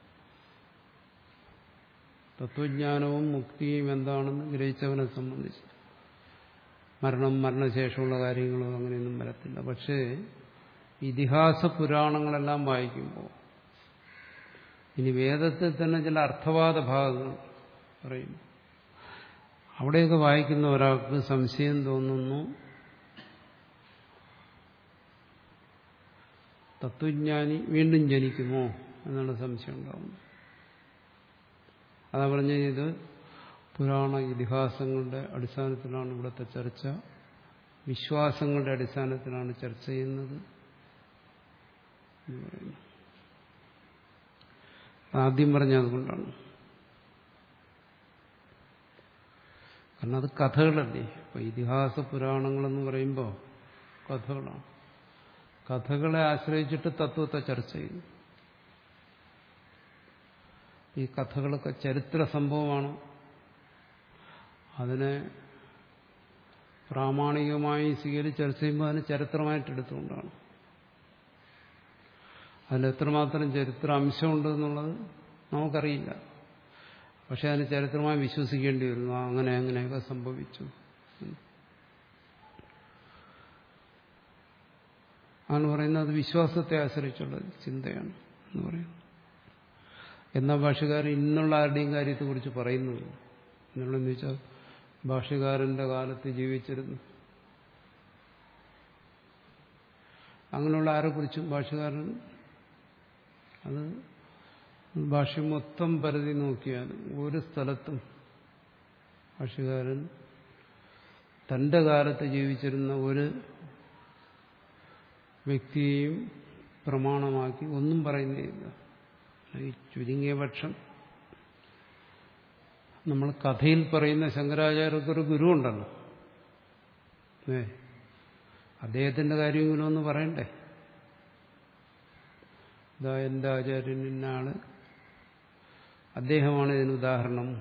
തത്വജ്ഞാനവും മുക്തിയും എന്താണെന്ന് ഗ്രഹിച്ചവനെ സംബന്ധിച്ച് മരണം മരണശേഷമുള്ള കാര്യങ്ങളും അങ്ങനെയൊന്നും വരത്തില്ല പക്ഷേ ഇതിഹാസ പുരാണങ്ങളെല്ലാം വായിക്കുമ്പോൾ ഇനി വേദത്തിൽ തന്നെ ചില അർത്ഥവാദ ഭാഗങ്ങൾ പറയും അവിടെയൊക്കെ വായിക്കുന്ന ഒരാൾക്ക് സംശയം തോന്നുന്നു തത്വജ്ഞാനി വീണ്ടും ജനിക്കുമോ എന്നുള്ള സംശയം ഉണ്ടാവുന്നു അതാ പറഞ്ഞ ഇത് പുരാണ ഇതിഹാസങ്ങളുടെ അടിസ്ഥാനത്തിലാണ് ഇവിടുത്തെ ചർച്ച വിശ്വാസങ്ങളുടെ അടിസ്ഥാനത്തിലാണ് ചർച്ച ചെയ്യുന്നത് എന്ന് പറയുന്നു ആദ്യം പറഞ്ഞ അതുകൊണ്ടാണ് കാരണം അത് കഥകളല്ലേ ഇപ്പൊ ഇതിഹാസ പുരാണങ്ങളെന്ന് പറയുമ്പോൾ കഥകളാണ് കഥകളെ ആശ്രയിച്ചിട്ട് തത്വത്തെ ചർച്ച ചെയ്യുന്നു ഈ കഥകളൊക്കെ ചരിത്ര സംഭവമാണ് അതിനെ പ്രാമാണികമായി സ്വീകരിച്ച് ചർച്ച ചെയ്യുമ്പോൾ അതിന് ചരിത്രമായിട്ട് എടുത്തുകൊണ്ടാണ് അതിൽ എത്രമാത്രം ചരിത്ര അംശമുണ്ട് എന്നുള്ളത് നമുക്കറിയില്ല പക്ഷെ അതിന് ചരിത്രമായി വിശ്വസിക്കേണ്ടി വരുന്നു അങ്ങനെ അങ്ങനെയൊക്കെ സംഭവിച്ചു ആണ് പറയുന്നത് അത് വിശ്വാസത്തെ ആശ്രയിച്ചുള്ള ചിന്തയാണ് എന്ന് പറയുന്നു എന്നാൽ ഭാഷകാരൻ ഇന്നുള്ള ആരുടെയും കാര്യത്തെക്കുറിച്ച് പറയുന്നുമില്ല എന്നുള്ളതെന്ന് വെച്ചാൽ ഭാഷകാരന്റെ കാലത്ത് ജീവിച്ചിരുന്നു അങ്ങനെയുള്ള ആരെക്കുറിച്ചും ഭാഷകാരൻ അത് ഭാഷ മൊത്തം പരിധി നോക്കിയാൽ ഒരു സ്ഥലത്തും ഭാഷകാരൻ തന്റെ കാലത്ത് ജീവിച്ചിരുന്ന ഒരു വ്യക്തിയെയും പ്രമാണമാക്കി ഒന്നും പറയുന്നില്ല ഈ ചുരുങ്ങിയ പക്ഷം നമ്മൾ കഥയിൽ പറയുന്ന ശങ്കരാചാര്യർക്കൊരു ഗുരു ഉണ്ടല്ലോ ഏ അദ്ദേഹത്തിന്റെ കാര്യമെങ്കിലും ഒന്ന് പറയണ്ടേ ഇതാ എന്റെ ആചാര്യൻ ഇന്ന ആള് അദ്ദേഹമാണ് ഇതിന് ഉദാഹരണം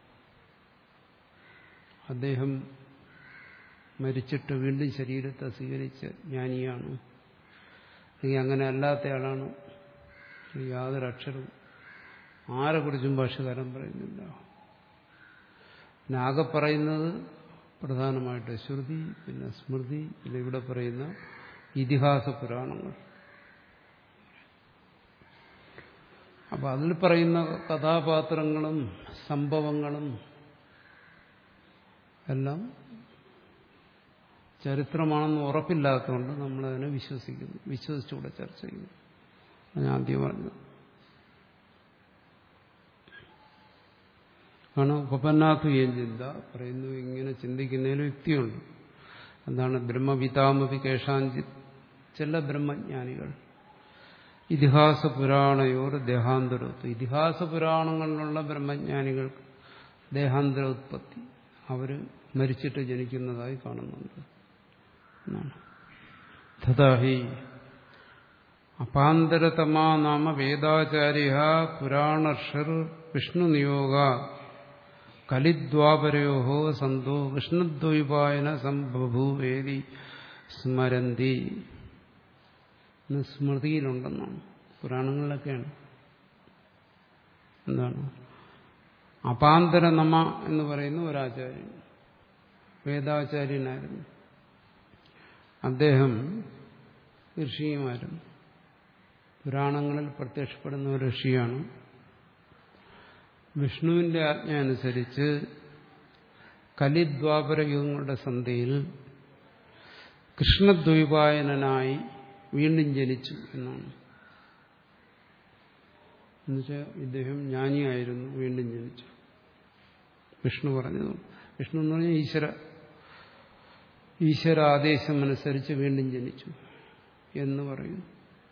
അദ്ദേഹം മരിച്ചിട്ട് വീണ്ടും ശരീരത്തെ സ്വീകരിച്ച ജ്ഞാനിയാണ് അല്ലെങ്കിൽ അങ്ങനെ അല്ലാത്തയാളാണ് യാതൊരു അക്ഷരവും ആരെക്കുറിച്ചും ഭാഷകാരൻ പറയുന്നില്ല പിന്നെ ആകെ പറയുന്നത് പ്രധാനമായിട്ട് ശ്രുതി പിന്നെ സ്മൃതി പിന്നെ ഇവിടെ പറയുന്ന ഇതിഹാസ പുരാണങ്ങൾ അപ്പൊ അതിൽ പറയുന്ന കഥാപാത്രങ്ങളും സംഭവങ്ങളും എല്ലാം ചരിത്രമാണെന്ന് ഉറപ്പില്ലാത്തതുകൊണ്ട് നമ്മളതിനെ വിശ്വസിക്കുന്നു വിശ്വസിച്ചുകൂടെ ചർച്ച ചെയ്യുന്നു ഞാൻ ആദ്യം പറഞ്ഞത് ആണ് ഉപപന്നാത്തു ഏൻ ചിന്ത പറയുന്നു ഇങ്ങനെ ചിന്തിക്കുന്നതിന് യുക്തിയുണ്ട് എന്താണ് ബ്രഹ്മവിതാമപി കേശാഞ്ചി ചില ബ്രഹ്മജ്ഞാനികൾ ഇതിഹാസ പുരാണയോർ ദേഹാന്തരോത്ത് ഇതിഹാസ പുരാണങ്ങളിലുള്ള ബ്രഹ്മജ്ഞാനികൾക്ക് ദേഹാന്തര ഉത്പത്തി അവർ മരിച്ചിട്ട് ജനിക്കുന്നതായി കാണുന്നുണ്ട് എന്നാണ് തഥാഹി അപാന്തരതമാ നാമ വേദാചാര്യ പുരാണർഷർ വിഷ്ണു നിയോഗ കലിദ്വാപരയോ സന്തോ വിഷ്ണുദ്വൈപായന സംബഭൂവേദി സ്മരന്തി എന്ന് സ്മൃതിയിലുണ്ടെന്നാണ് പുരാണങ്ങളിലൊക്കെയാണ് എന്താണ് അപാന്തര നമ എന്ന് പറയുന്ന ഒരാചാര്യൻ വേദാചാര്യനായിരുന്നു അദ്ദേഹം ഋഷിയുമായിരുന്നു പുരാണങ്ങളിൽ പ്രത്യക്ഷപ്പെടുന്ന ഒരു ഋഷിയാണ് വിഷ്ണുവിന്റെ ആജ്ഞ അനുസരിച്ച് കലിദ്വാപര യുഗങ്ങളുടെ സന്ധ്യയിൽ കൃഷ്ണദ്വൈപായനായി വീണ്ടും ജനിച്ചു എന്നാണ് എന്നുവെച്ചാൽ ഇദ്ദേഹം ജ്ഞാനിയായിരുന്നു വീണ്ടും ജനിച്ചു വിഷ്ണു പറഞ്ഞത് വിഷ്ണു എന്ന് പറഞ്ഞാൽ ഈശ്വര ഈശ്വര ആദേശം അനുസരിച്ച് വീണ്ടും ജനിച്ചു എന്ന് പറയുന്നു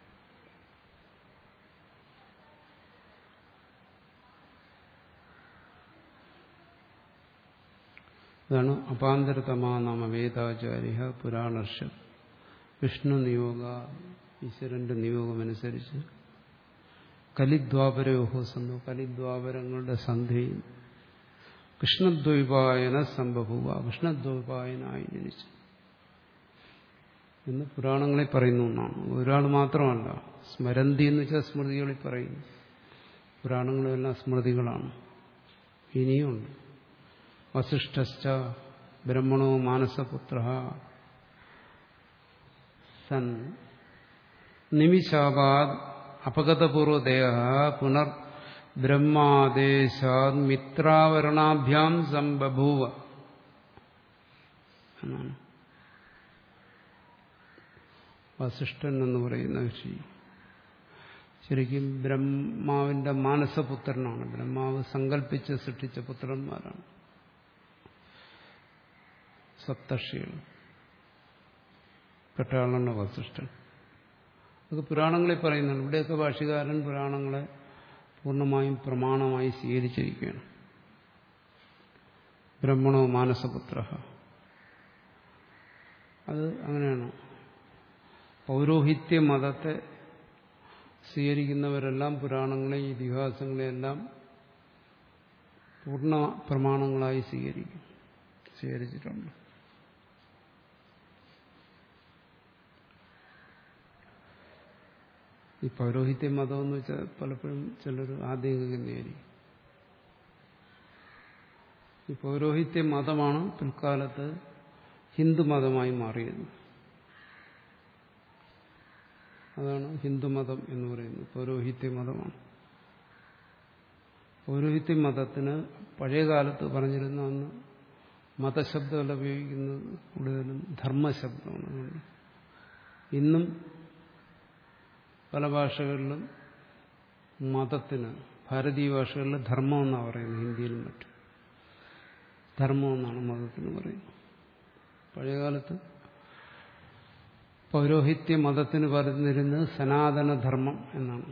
അതാണ് അപാന്തരതമാ നാമ വേദാചാര്യ പുരാണർഷ വിഷ്ണു നിയോഗ ഈശ്വരന്റെ നിയോഗമനുസരിച്ച് കലിദ്വാപരയോഹോ സന്ധു കലിദ്വാപരങ്ങളുടെ സന്ധ്യയും കൃഷ്ണദ്വൈപായന സംഭവ കൃഷ്ണദ്വൈപായനായി ജനിച്ചു എന്ന് പുരാണങ്ങളിൽ പറയുന്നു എന്നാണ് ഒരാൾ മാത്രമല്ല സ്മരന്തി എന്ന് വെച്ചാൽ സ്മൃതികളിൽ പറയുന്നു പുരാണങ്ങളെല്ലാം സ്മൃതികളാണ് ഇനിയുണ്ട് വസിഷ്ഠശ്ച ബ്രഹ്മണോ മാനസപുത്ര സൻ നിമിഷാപാത് അപഗതപൂർവദേഹ പുനർ ബ്രഹ്മാദേശാത് മിത്രാവരണാഭ്യാം സംബഭൂവ എന്നാണ് വസിഷ്ഠൻ എന്ന് പറയുന്ന ഋഷി ശരിക്കും ബ്രഹ്മാവിന്റെ മാനസപുത്രനാണ് ബ്രഹ്മാവ് സങ്കല്പിച്ച് സൃഷ്ടിച്ച പുത്രന്മാരാണ് സപ്തർഷികൾ പെട്ട ആളാണ് വസിഷ്ഠൻ അത് പുരാണങ്ങളിൽ പറയുന്നുണ്ട് ഇവിടെയൊക്കെ ഭാഷകാരൻ പുരാണങ്ങളെ പൂർണ്ണമായും പ്രമാണമായി സ്വീകരിച്ചിരിക്കുകയാണ് ബ്രഹ്മണോ മാനസപുത്ര അത് അങ്ങനെയാണ് പൗരോഹിത്യ മതത്തെ സ്വീകരിക്കുന്നവരെല്ലാം പുരാണങ്ങളെയും ഇതിഹാസങ്ങളെയെല്ലാം പൂർണ്ണ പ്രമാണങ്ങളായി സ്വീകരിക്കും സ്വീകരിച്ചിട്ടുണ്ട് ഈ പൗരോഹിത്യ മതം എന്ന് വെച്ചാൽ പലപ്പോഴും ചിലർ ആദ്യം ഈ പൗരോഹിത്യ മതമാണ് പിൽക്കാലത്ത് ഹിന്ദുമതമായി മാറിയത് അതാണ് ഹിന്ദുമതം എന്ന് പറയുന്നത് പൗരോഹിത്യ മതമാണ് പൗരോഹിത്യ മതത്തിന് പഴയകാലത്ത് പറഞ്ഞിരുന്ന അന്ന് മതശബ്ദമല്ല ഉപയോഗിക്കുന്നത് കൂടുതലും ധർമ്മശബ്ദമാണ് അതുകൊണ്ട് ഇന്നും പല ഭാഷകളിലും മതത്തിന് ഭാരതീയ ഭാഷകളിൽ ധർമ്മം എന്നാണ് പറയുന്നത് ഹിന്ദിയിലും മറ്റും ധർമ്മം എന്നാണ് മതത്തിന് പറയുന്നത് പഴയകാലത്ത് പൗരോഹിത്യ മതത്തിന് പറഞ്ഞിരുന്നത് സനാതനധർമ്മം എന്നാണ്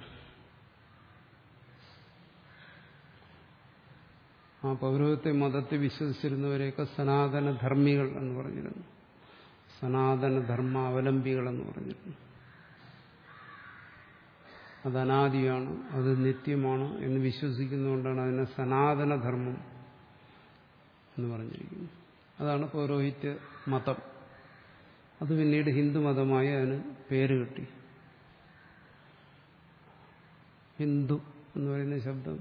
ആ പൗരോഹിത്യ മതത്തെ വിശ്വസിച്ചിരുന്നവരെയൊക്കെ സനാതനധർമ്മികൾ എന്ന് പറഞ്ഞിരുന്നു സനാതനധർമ്മ അവലംബികൾ എന്ന് പറഞ്ഞിരുന്നു അത് അനാദിയാണ് അത് നിത്യമാണ് എന്ന് വിശ്വസിക്കുന്നതുകൊണ്ടാണ് അതിനെ സനാതനധർമ്മം എന്ന് പറഞ്ഞിരിക്കുന്നത് അതാണ് പൗരോഹിത്യ മതം അത് പിന്നീട് ഹിന്ദുമതമായി അതിന് പേര് കിട്ടി ഹിന്ദു എന്ന് പറയുന്ന ശബ്ദം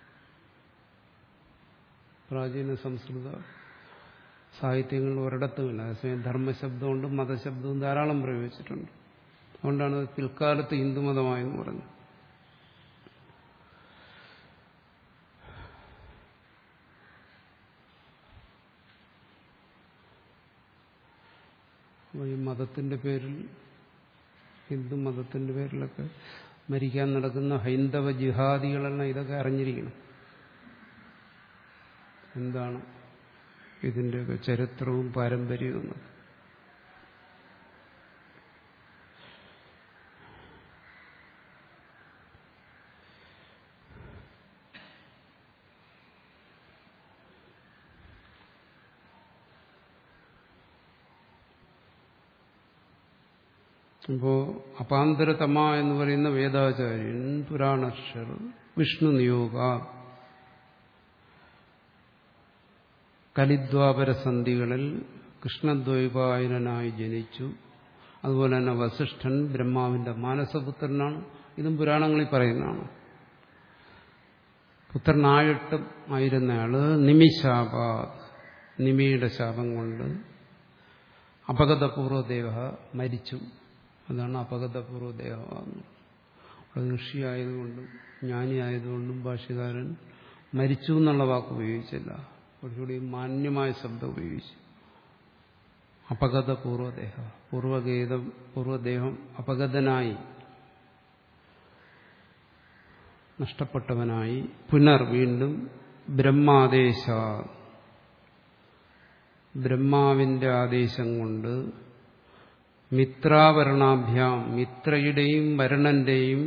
പ്രാചീന സംസ്കൃത സാഹിത്യങ്ങളിൽ ഒരിടത്തുമില്ല അതേസമയം ധർമ്മശബ്ദമുണ്ട് മതശബ്ദവും ധാരാളം പ്രയോഗിച്ചിട്ടുണ്ട് അതുകൊണ്ടാണ് അത് പിൽക്കാലത്ത് ഹിന്ദുമതമായെന്ന് പറഞ്ഞത് ഈ മതത്തിന്റെ പേരിൽ ഹിന്ദു മതത്തിന്റെ പേരിലൊക്കെ മരിക്കാൻ നടക്കുന്ന ഹൈന്ദവ ജിഹാദികളെല്ലാം ഇതൊക്കെ അറിഞ്ഞിരിക്കണം എന്താണ് ഇതിൻ്റെയൊക്കെ ചരിത്രവും പാരമ്പര്യവും എന്നൊക്കെ. അപ്പോ അപാന്തരതമ എന്ന് പറയുന്ന വേദാചാര്യൻ പുരാണർഷർ വിഷ്ണു നിയോഗ കലിദ്വാപര സന്ധികളിൽ കൃഷ്ണദ്വൈപായനായി ജനിച്ചു അതുപോലെ തന്നെ വസിഷ്ഠൻ ബ്രഹ്മാവിന്റെ മാനസപുത്രനാണ് ഇതും പുരാണങ്ങളിൽ പറയുന്നതാണ് പുത്രനായിട്ടും ആയിരുന്നയാള് നിമിശാപ നിമിയുടെ ശാപം കൊണ്ട് അപഗതപൂർവദേവ മരിച്ചു അതാണ് അപഗതപൂർവദേവ അത് ഋഷിയായതുകൊണ്ടും ജ്ഞാനിയായതുകൊണ്ടും ഭാഷ്യകാരൻ മരിച്ചു എന്നുള്ള വാക്ക് ഉപയോഗിച്ചില്ല കുറച്ചുകൂടി മാന്യമായ ശബ്ദം ഉപയോഗിച്ചു അപഗത പൂർവദേഹ പൂർവഗേതം പൂർവദേഹം അപഗതനായി നഷ്ടപ്പെട്ടവനായി പുനർ വീണ്ടും ബ്രഹ്മാദേശ ബ്രഹ്മാവിന്റെ ആദേശം കൊണ്ട് മിത്രാവരണാഭ്യാം മിത്രയുടെയും വരണന്റെയും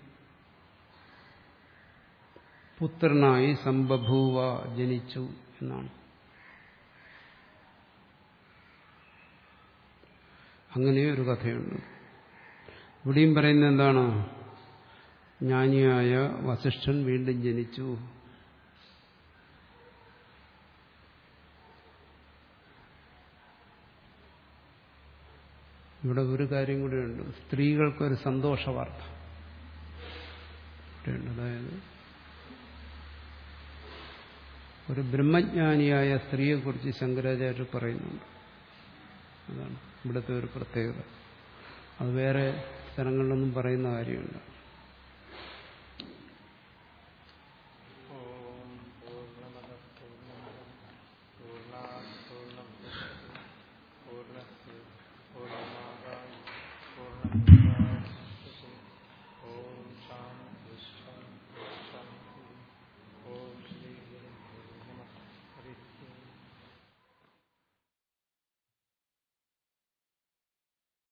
പുത്രനായി സംബഭൂവ ജനിച്ചു എന്നാണ് അങ്ങനെ ഒരു കഥയുണ്ട് ഇവിടെയും പറയുന്നത് എന്താണ് ജ്ഞാനിയായ വസിഷ്ഠൻ വീണ്ടും ജനിച്ചു ഇവിടെ ഒരു കാര്യം കൂടിയുണ്ട് സ്ത്രീകൾക്കൊരു സന്തോഷ വാർത്ത ഇവിടെയുണ്ട്. അതായത് ഒരു ബ്രഹ്മജ്ഞാനിയായ സ്ത്രീയെക്കുറിച്ച് ശങ്കരാചാര്യർ പറയുന്നുണ്ട് അതാണ് ഇവിടുത്തെ ഒരു പ്രത്യേകത അത് വേറെ സ്ഥലങ്ങളിലൊന്നും പറയുന്ന കാര്യമുണ്ട് ഓം പൂർണ്ണമദ പൂർണ്ണമിദം പൂർണ്ണാത് പൂർണ്ണം പൂർണ്ണസ്യ പൂർണ്ണമാദായ പൂർണ്ണം